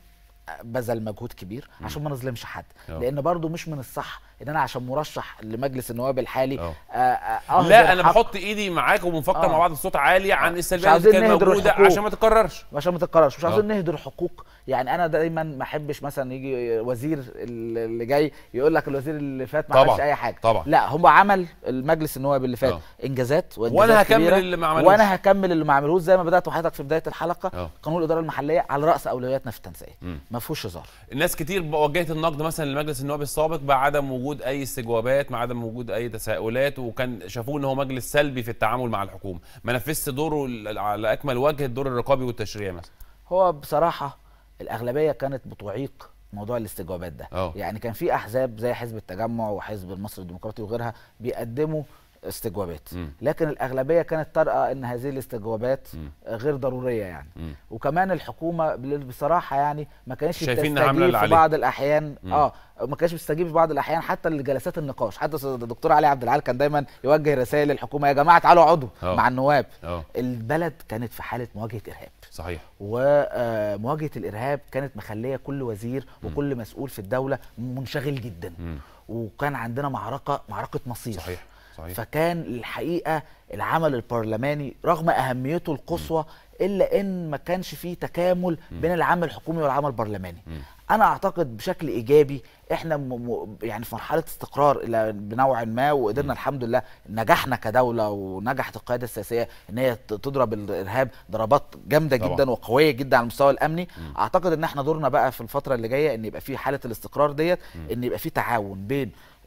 [SPEAKER 8] بذل مجهود كبير عشان ما نظلمش حد
[SPEAKER 1] أه.
[SPEAKER 8] لان برضو مش من الصح ان انا عشان مرشح لمجلس النواب الحالي
[SPEAKER 1] أه.
[SPEAKER 8] آه، آه، أهدر
[SPEAKER 1] لا انا
[SPEAKER 8] حق-
[SPEAKER 1] بحط ايدي معاك وبنفكر
[SPEAKER 8] آه.
[SPEAKER 1] مع بعض بصوت عالي عن
[SPEAKER 8] مش
[SPEAKER 1] السلبيات اللي
[SPEAKER 8] عاوزين
[SPEAKER 1] كانت
[SPEAKER 8] نهدر
[SPEAKER 1] موجوده
[SPEAKER 8] الحقوق.
[SPEAKER 1] عشان ما تتكررش
[SPEAKER 8] عشان ما تتكررش مش عاوزين
[SPEAKER 1] آه.
[SPEAKER 8] نهدر حقوق يعني انا دايما ما احبش مثلا يجي وزير اللي جاي يقول لك الوزير اللي فات ما
[SPEAKER 1] طبعاً،
[SPEAKER 8] عملش اي حاجه
[SPEAKER 1] طبعاً.
[SPEAKER 8] لا هو عمل المجلس النواب اللي فات
[SPEAKER 1] آه.
[SPEAKER 8] انجازات وانجازات
[SPEAKER 1] وأنا هكمل
[SPEAKER 8] كبيرة،
[SPEAKER 1] اللي ما عملوش.
[SPEAKER 8] وانا هكمل اللي ما عملوش زي ما بدات وحضرتك في بدايه الحلقه
[SPEAKER 1] آه.
[SPEAKER 8] قانون الاداره المحليه على راس اولوياتنا في التنسيق
[SPEAKER 1] مم.
[SPEAKER 8] ما فيهوش هزار
[SPEAKER 1] الناس كتير وجهت النقد مثلا لمجلس النواب السابق بعدم وجود اي استجوابات مع عدم وجود اي تساؤلات وكان شافوه ان هو مجلس سلبي في التعامل مع الحكومه ما نفذش دوره ال- على اكمل وجه الدور الرقابي والتشريعي مثلا
[SPEAKER 8] هو بصراحه الاغلبيه كانت بتعيق موضوع الاستجوابات ده
[SPEAKER 1] أه.
[SPEAKER 8] يعني كان في احزاب زي حزب التجمع وحزب المصري الديمقراطي وغيرها بيقدموا استجوابات
[SPEAKER 1] مم.
[SPEAKER 8] لكن الاغلبيه كانت ترى ان هذه الاستجوابات
[SPEAKER 1] مم.
[SPEAKER 8] غير ضروريه يعني
[SPEAKER 1] مم.
[SPEAKER 8] وكمان الحكومه بال- بصراحه يعني ما كانتش
[SPEAKER 1] شايفين إنها عاملة
[SPEAKER 8] بتستجيب
[SPEAKER 1] اللي
[SPEAKER 8] في
[SPEAKER 1] عليها.
[SPEAKER 8] بعض الاحيان
[SPEAKER 1] مم.
[SPEAKER 8] اه ما كانتش بتستجيب في بعض الاحيان حتى لجلسات النقاش حتى الدكتور علي عبد العال كان دايما يوجه رسائل للحكومه يا جماعه تعالوا اقعدوا
[SPEAKER 1] آه.
[SPEAKER 8] مع النواب
[SPEAKER 1] اه
[SPEAKER 8] البلد كانت في حاله مواجهه ارهاب
[SPEAKER 1] صحيح
[SPEAKER 8] ومواجهه الارهاب كانت مخليه كل وزير وكل مسؤول في الدوله منشغل جدا
[SPEAKER 1] مم.
[SPEAKER 8] وكان عندنا معركه معركه مصير
[SPEAKER 1] صحيح صحيح
[SPEAKER 8] فكان الحقيقه العمل البرلماني رغم اهميته القصوى الا ان ما كانش فيه تكامل بين العمل الحكومي والعمل البرلماني انا اعتقد بشكل ايجابي احنا م م يعني في مرحله استقرار الى بنوع ما وقدرنا الحمد لله نجحنا كدوله ونجحت القياده السياسيه ان هي ت- تضرب الارهاب ضربات جامده
[SPEAKER 1] طبعا.
[SPEAKER 8] جدا وقويه جدا على المستوى الامني اعتقد ان احنا دورنا بقى في الفتره اللي جايه ان يبقى في حاله الاستقرار ديت ان يبقى في تعاون بين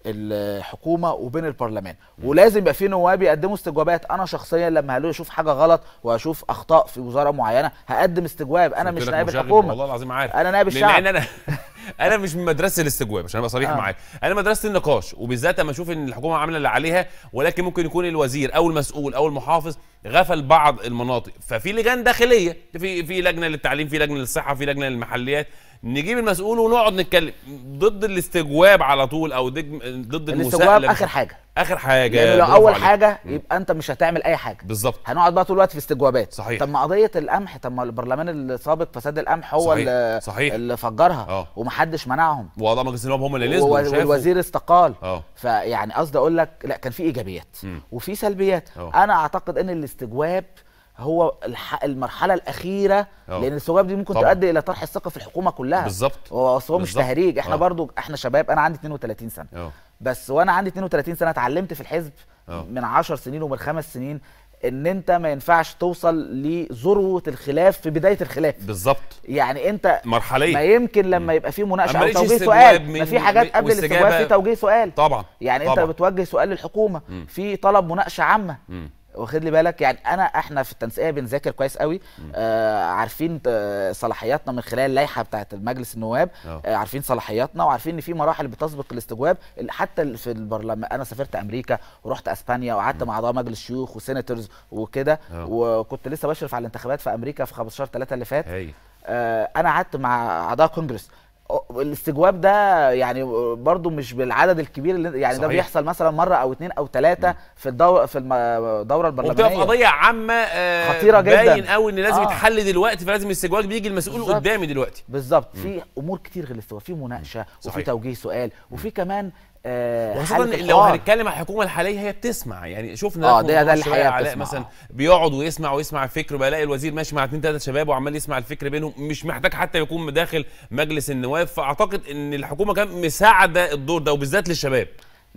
[SPEAKER 8] الحكومه وبين البرلمان ولازم يبقى في نواب يقدموا استجوابات انا شخصيا لما هلاقي اشوف حاجه غلط واشوف اخطاء في وزاره معينه هقدم استجواب انا
[SPEAKER 1] قلت
[SPEAKER 8] مش
[SPEAKER 1] لك
[SPEAKER 8] نائب
[SPEAKER 1] مشاغب،
[SPEAKER 8] الحكومه
[SPEAKER 1] والله العظيم عارف
[SPEAKER 8] انا نائب
[SPEAKER 1] لان
[SPEAKER 8] الشعب
[SPEAKER 1] انا انا مش من مدرسه الاستجواب عشان ابقى صريح
[SPEAKER 8] آه.
[SPEAKER 1] معاك انا مدرسه النقاش وبالذات لما اشوف ان الحكومه عامله اللي عليها ولكن ممكن يكون الوزير او المسؤول او المحافظ غفل بعض المناطق ففي لجان داخليه في في لجنه للتعليم في لجنه للصحه في لجنه للمحليات نجيب المسؤول ونقعد نتكلم ضد الاستجواب على طول او ضد ضد
[SPEAKER 8] الاستجواب
[SPEAKER 1] المساءله
[SPEAKER 8] اخر حاجه
[SPEAKER 1] اخر حاجه
[SPEAKER 8] لان لو
[SPEAKER 1] برافو
[SPEAKER 8] اول
[SPEAKER 1] عليك.
[SPEAKER 8] حاجه
[SPEAKER 1] مم.
[SPEAKER 8] يبقى انت مش هتعمل اي حاجه
[SPEAKER 1] بالظبط
[SPEAKER 8] هنقعد بقى طول الوقت في استجوابات
[SPEAKER 1] صحيح.
[SPEAKER 8] طب ما قضيه القمح طب ما البرلمان السابق فساد القمح هو
[SPEAKER 1] صحيح.
[SPEAKER 8] اللي
[SPEAKER 1] صحيح.
[SPEAKER 8] اللي فجرها
[SPEAKER 1] آه.
[SPEAKER 8] ومحدش منعهم
[SPEAKER 1] واعضاء مجلس النواب هم اللي نزلوا
[SPEAKER 8] و-
[SPEAKER 1] وشافوا.
[SPEAKER 8] والوزير استقال
[SPEAKER 1] اه
[SPEAKER 8] فيعني قصدي اقول لك لا كان في ايجابيات
[SPEAKER 1] مم.
[SPEAKER 8] وفي سلبيات
[SPEAKER 1] أه.
[SPEAKER 8] انا اعتقد ان الاستجواب هو الح... المرحله الاخيره
[SPEAKER 1] أه.
[SPEAKER 8] لان الاستجواب دي ممكن
[SPEAKER 1] طبعا.
[SPEAKER 8] تؤدي الى طرح الثقه في الحكومه كلها
[SPEAKER 1] بالظبط
[SPEAKER 8] هو اصل هو مش
[SPEAKER 1] بالظبط.
[SPEAKER 8] تهريج احنا
[SPEAKER 1] أه.
[SPEAKER 8] برضو احنا شباب انا عندي 32 سنه
[SPEAKER 1] اه
[SPEAKER 8] بس وانا عندي 32 سنه اتعلمت في الحزب
[SPEAKER 1] أه.
[SPEAKER 8] من 10 سنين ومن خمس سنين ان انت ما ينفعش توصل لذروه الخلاف في بدايه الخلاف
[SPEAKER 1] بالظبط
[SPEAKER 8] يعني انت ما
[SPEAKER 1] مرحليه
[SPEAKER 8] يمكن لما يبقى في مناقشه
[SPEAKER 1] أما
[SPEAKER 8] او
[SPEAKER 1] ليش
[SPEAKER 8] توجيه
[SPEAKER 1] استجواب
[SPEAKER 8] سؤال
[SPEAKER 1] من-
[SPEAKER 8] ما في حاجات قبل الاستجواب
[SPEAKER 1] واستجابة-
[SPEAKER 8] في توجيه سؤال
[SPEAKER 1] طبعا
[SPEAKER 8] يعني انت
[SPEAKER 1] طبعا.
[SPEAKER 8] بتوجه سؤال للحكومه
[SPEAKER 1] مم.
[SPEAKER 8] في طلب مناقشه عامه
[SPEAKER 1] مم.
[SPEAKER 8] واخد لي بالك يعني انا احنا في التنسيقيه بنذاكر كويس قوي آه عارفين آه صلاحياتنا من خلال اللائحه بتاعه المجلس النواب
[SPEAKER 1] اه.
[SPEAKER 8] آه عارفين صلاحياتنا وعارفين ان في مراحل بتسبق الاستجواب ال- حتى ال- في البرلمان انا سافرت امريكا ورحت اسبانيا وقعدت مع اعضاء مجلس شيوخ وسيناتورز وكده
[SPEAKER 1] اه.
[SPEAKER 8] وكنت لسه بشرف على الانتخابات في امريكا في 15 3 اللي فات
[SPEAKER 1] هاي
[SPEAKER 8] آه، انا قعدت مع اعضاء كونجرس أو- الاستجواب ده يعني برضو مش بالعدد الكبير اللي يعني ده
[SPEAKER 1] صحيح.
[SPEAKER 8] بيحصل مثلا مره او اتنين او ثلاثه في الدوره في الم- الدوره
[SPEAKER 1] وبتبقى في
[SPEAKER 8] البرلمانيه
[SPEAKER 1] قضيه عامه آه
[SPEAKER 8] خطيرة جدا.
[SPEAKER 1] باين قوي ان لازم
[SPEAKER 8] آه.
[SPEAKER 1] يتحل دلوقتي فلازم الاستجواب بيجي المسؤول
[SPEAKER 8] بالظبط.
[SPEAKER 1] قدامي دلوقتي
[SPEAKER 8] بالظبط في امور كتير غير الاستجواب في مناقشه وفي
[SPEAKER 1] صحيح.
[SPEAKER 8] توجيه سؤال وفي كمان آه
[SPEAKER 1] وخاصة
[SPEAKER 8] حالة
[SPEAKER 1] لو
[SPEAKER 8] الحوار.
[SPEAKER 1] هنتكلم على الحكومة الحالية هي بتسمع يعني شفنا
[SPEAKER 8] آه،
[SPEAKER 1] في
[SPEAKER 8] ده-
[SPEAKER 1] موضوع
[SPEAKER 8] ده
[SPEAKER 1] الشباب
[SPEAKER 8] الحقيقة
[SPEAKER 1] علاء
[SPEAKER 8] بتسمع،
[SPEAKER 1] مثلا
[SPEAKER 8] آه.
[SPEAKER 1] بيقعد ويسمع ويسمع الفكر بلاقي الوزير ماشي مع اتنين تلاته شباب وعمال يسمع الفكر بينهم مش محتاج حتى يكون داخل مجلس النواب فاعتقد ان الحكومة كان مساعدة الدور ده وبالذات للشباب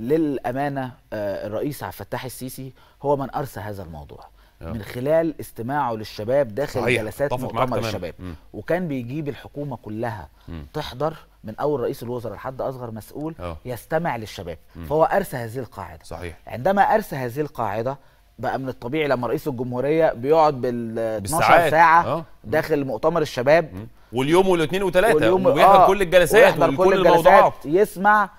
[SPEAKER 8] للامانه آه، الرئيس عبد الفتاح السيسي هو من ارسى هذا الموضوع
[SPEAKER 1] آه.
[SPEAKER 8] من خلال استماعه للشباب داخل
[SPEAKER 1] صحيح،
[SPEAKER 8] جلسات
[SPEAKER 1] أتفق معاك
[SPEAKER 8] مؤتمر
[SPEAKER 1] تماماً.
[SPEAKER 8] الشباب
[SPEAKER 1] مم.
[SPEAKER 8] وكان بيجيب الحكومه كلها
[SPEAKER 1] مم.
[SPEAKER 8] تحضر من اول رئيس الوزراء لحد اصغر مسؤول
[SPEAKER 1] آه.
[SPEAKER 8] يستمع للشباب فهو ارسى هذه القاعده
[SPEAKER 1] صحيح
[SPEAKER 8] عندما ارسى هذه القاعده بقى من الطبيعي لما رئيس الجمهوريه بيقعد بال 12
[SPEAKER 1] بالساعات.
[SPEAKER 8] ساعه
[SPEAKER 1] آه.
[SPEAKER 8] داخل مؤتمر الشباب
[SPEAKER 1] واليوم والاثنين وثلاثة
[SPEAKER 8] واليوم-
[SPEAKER 1] وبيحضر
[SPEAKER 8] آه،
[SPEAKER 1] كل الجلسات
[SPEAKER 8] ويحضر
[SPEAKER 1] وكل
[SPEAKER 8] كل
[SPEAKER 1] الموضوعات
[SPEAKER 8] الجلسات يسمع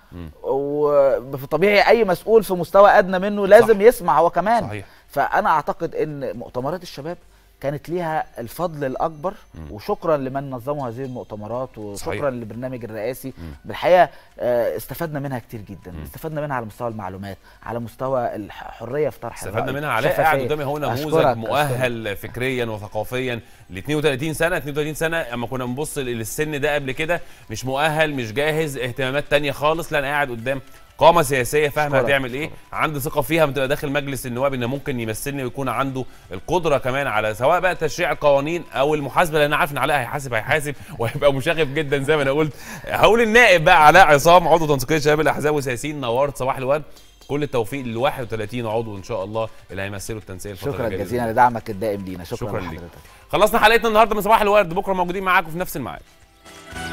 [SPEAKER 8] وفي طبيعي اي مسؤول في مستوى ادنى منه لازم
[SPEAKER 1] صح.
[SPEAKER 8] يسمع هو كمان
[SPEAKER 1] صحيح
[SPEAKER 8] فانا اعتقد ان مؤتمرات الشباب كانت ليها الفضل الاكبر وشكرا لمن نظموا هذه المؤتمرات
[SPEAKER 1] صحيح.
[SPEAKER 8] وشكرا للبرنامج الرئاسي بالحقيقه آه، استفدنا منها كتير جدا استفدنا منها على مستوى المعلومات على مستوى الحريه في طرح
[SPEAKER 1] استفدنا
[SPEAKER 8] الرأي،
[SPEAKER 1] منها علاء قاعد
[SPEAKER 8] شفافية.
[SPEAKER 1] قدامي هو نموذج
[SPEAKER 8] أشكرك، أشكرك.
[SPEAKER 1] مؤهل فكريا وثقافيا ل 32 سنه 32 سنه اما كنا بنبص للسن ده قبل كده مش مؤهل مش جاهز اهتمامات تانية خالص لا انا قاعد قدام قامه سياسيه فاهمه
[SPEAKER 8] أشكرك،
[SPEAKER 1] هتعمل ايه عندي ثقه فيها بتبقى داخل مجلس النواب ان ممكن يمثلني ويكون عنده القدره كمان على سواء بقى تشريع القوانين او المحاسبه لان انا عارف ان علاء هيحاسب هيحاسب وهيبقى مشاغب جدا زي ما انا قلت هقول النائب بقى علاء عصام عضو تنسيقيه شباب الاحزاب والسياسيين نورت صباح الورد كل التوفيق لل 31 عضو ان شاء الله اللي هيمثلوا التنسيق الفتره
[SPEAKER 8] شكرا
[SPEAKER 1] الجاية
[SPEAKER 8] جزيلا لدعمك الدائم لينا شكرا,
[SPEAKER 1] شكرا
[SPEAKER 8] شكرا
[SPEAKER 1] ليك.
[SPEAKER 8] لحضرتك
[SPEAKER 1] خلصنا حلقتنا النهارده من صباح الورد بكره موجودين معاكم في نفس الميعاد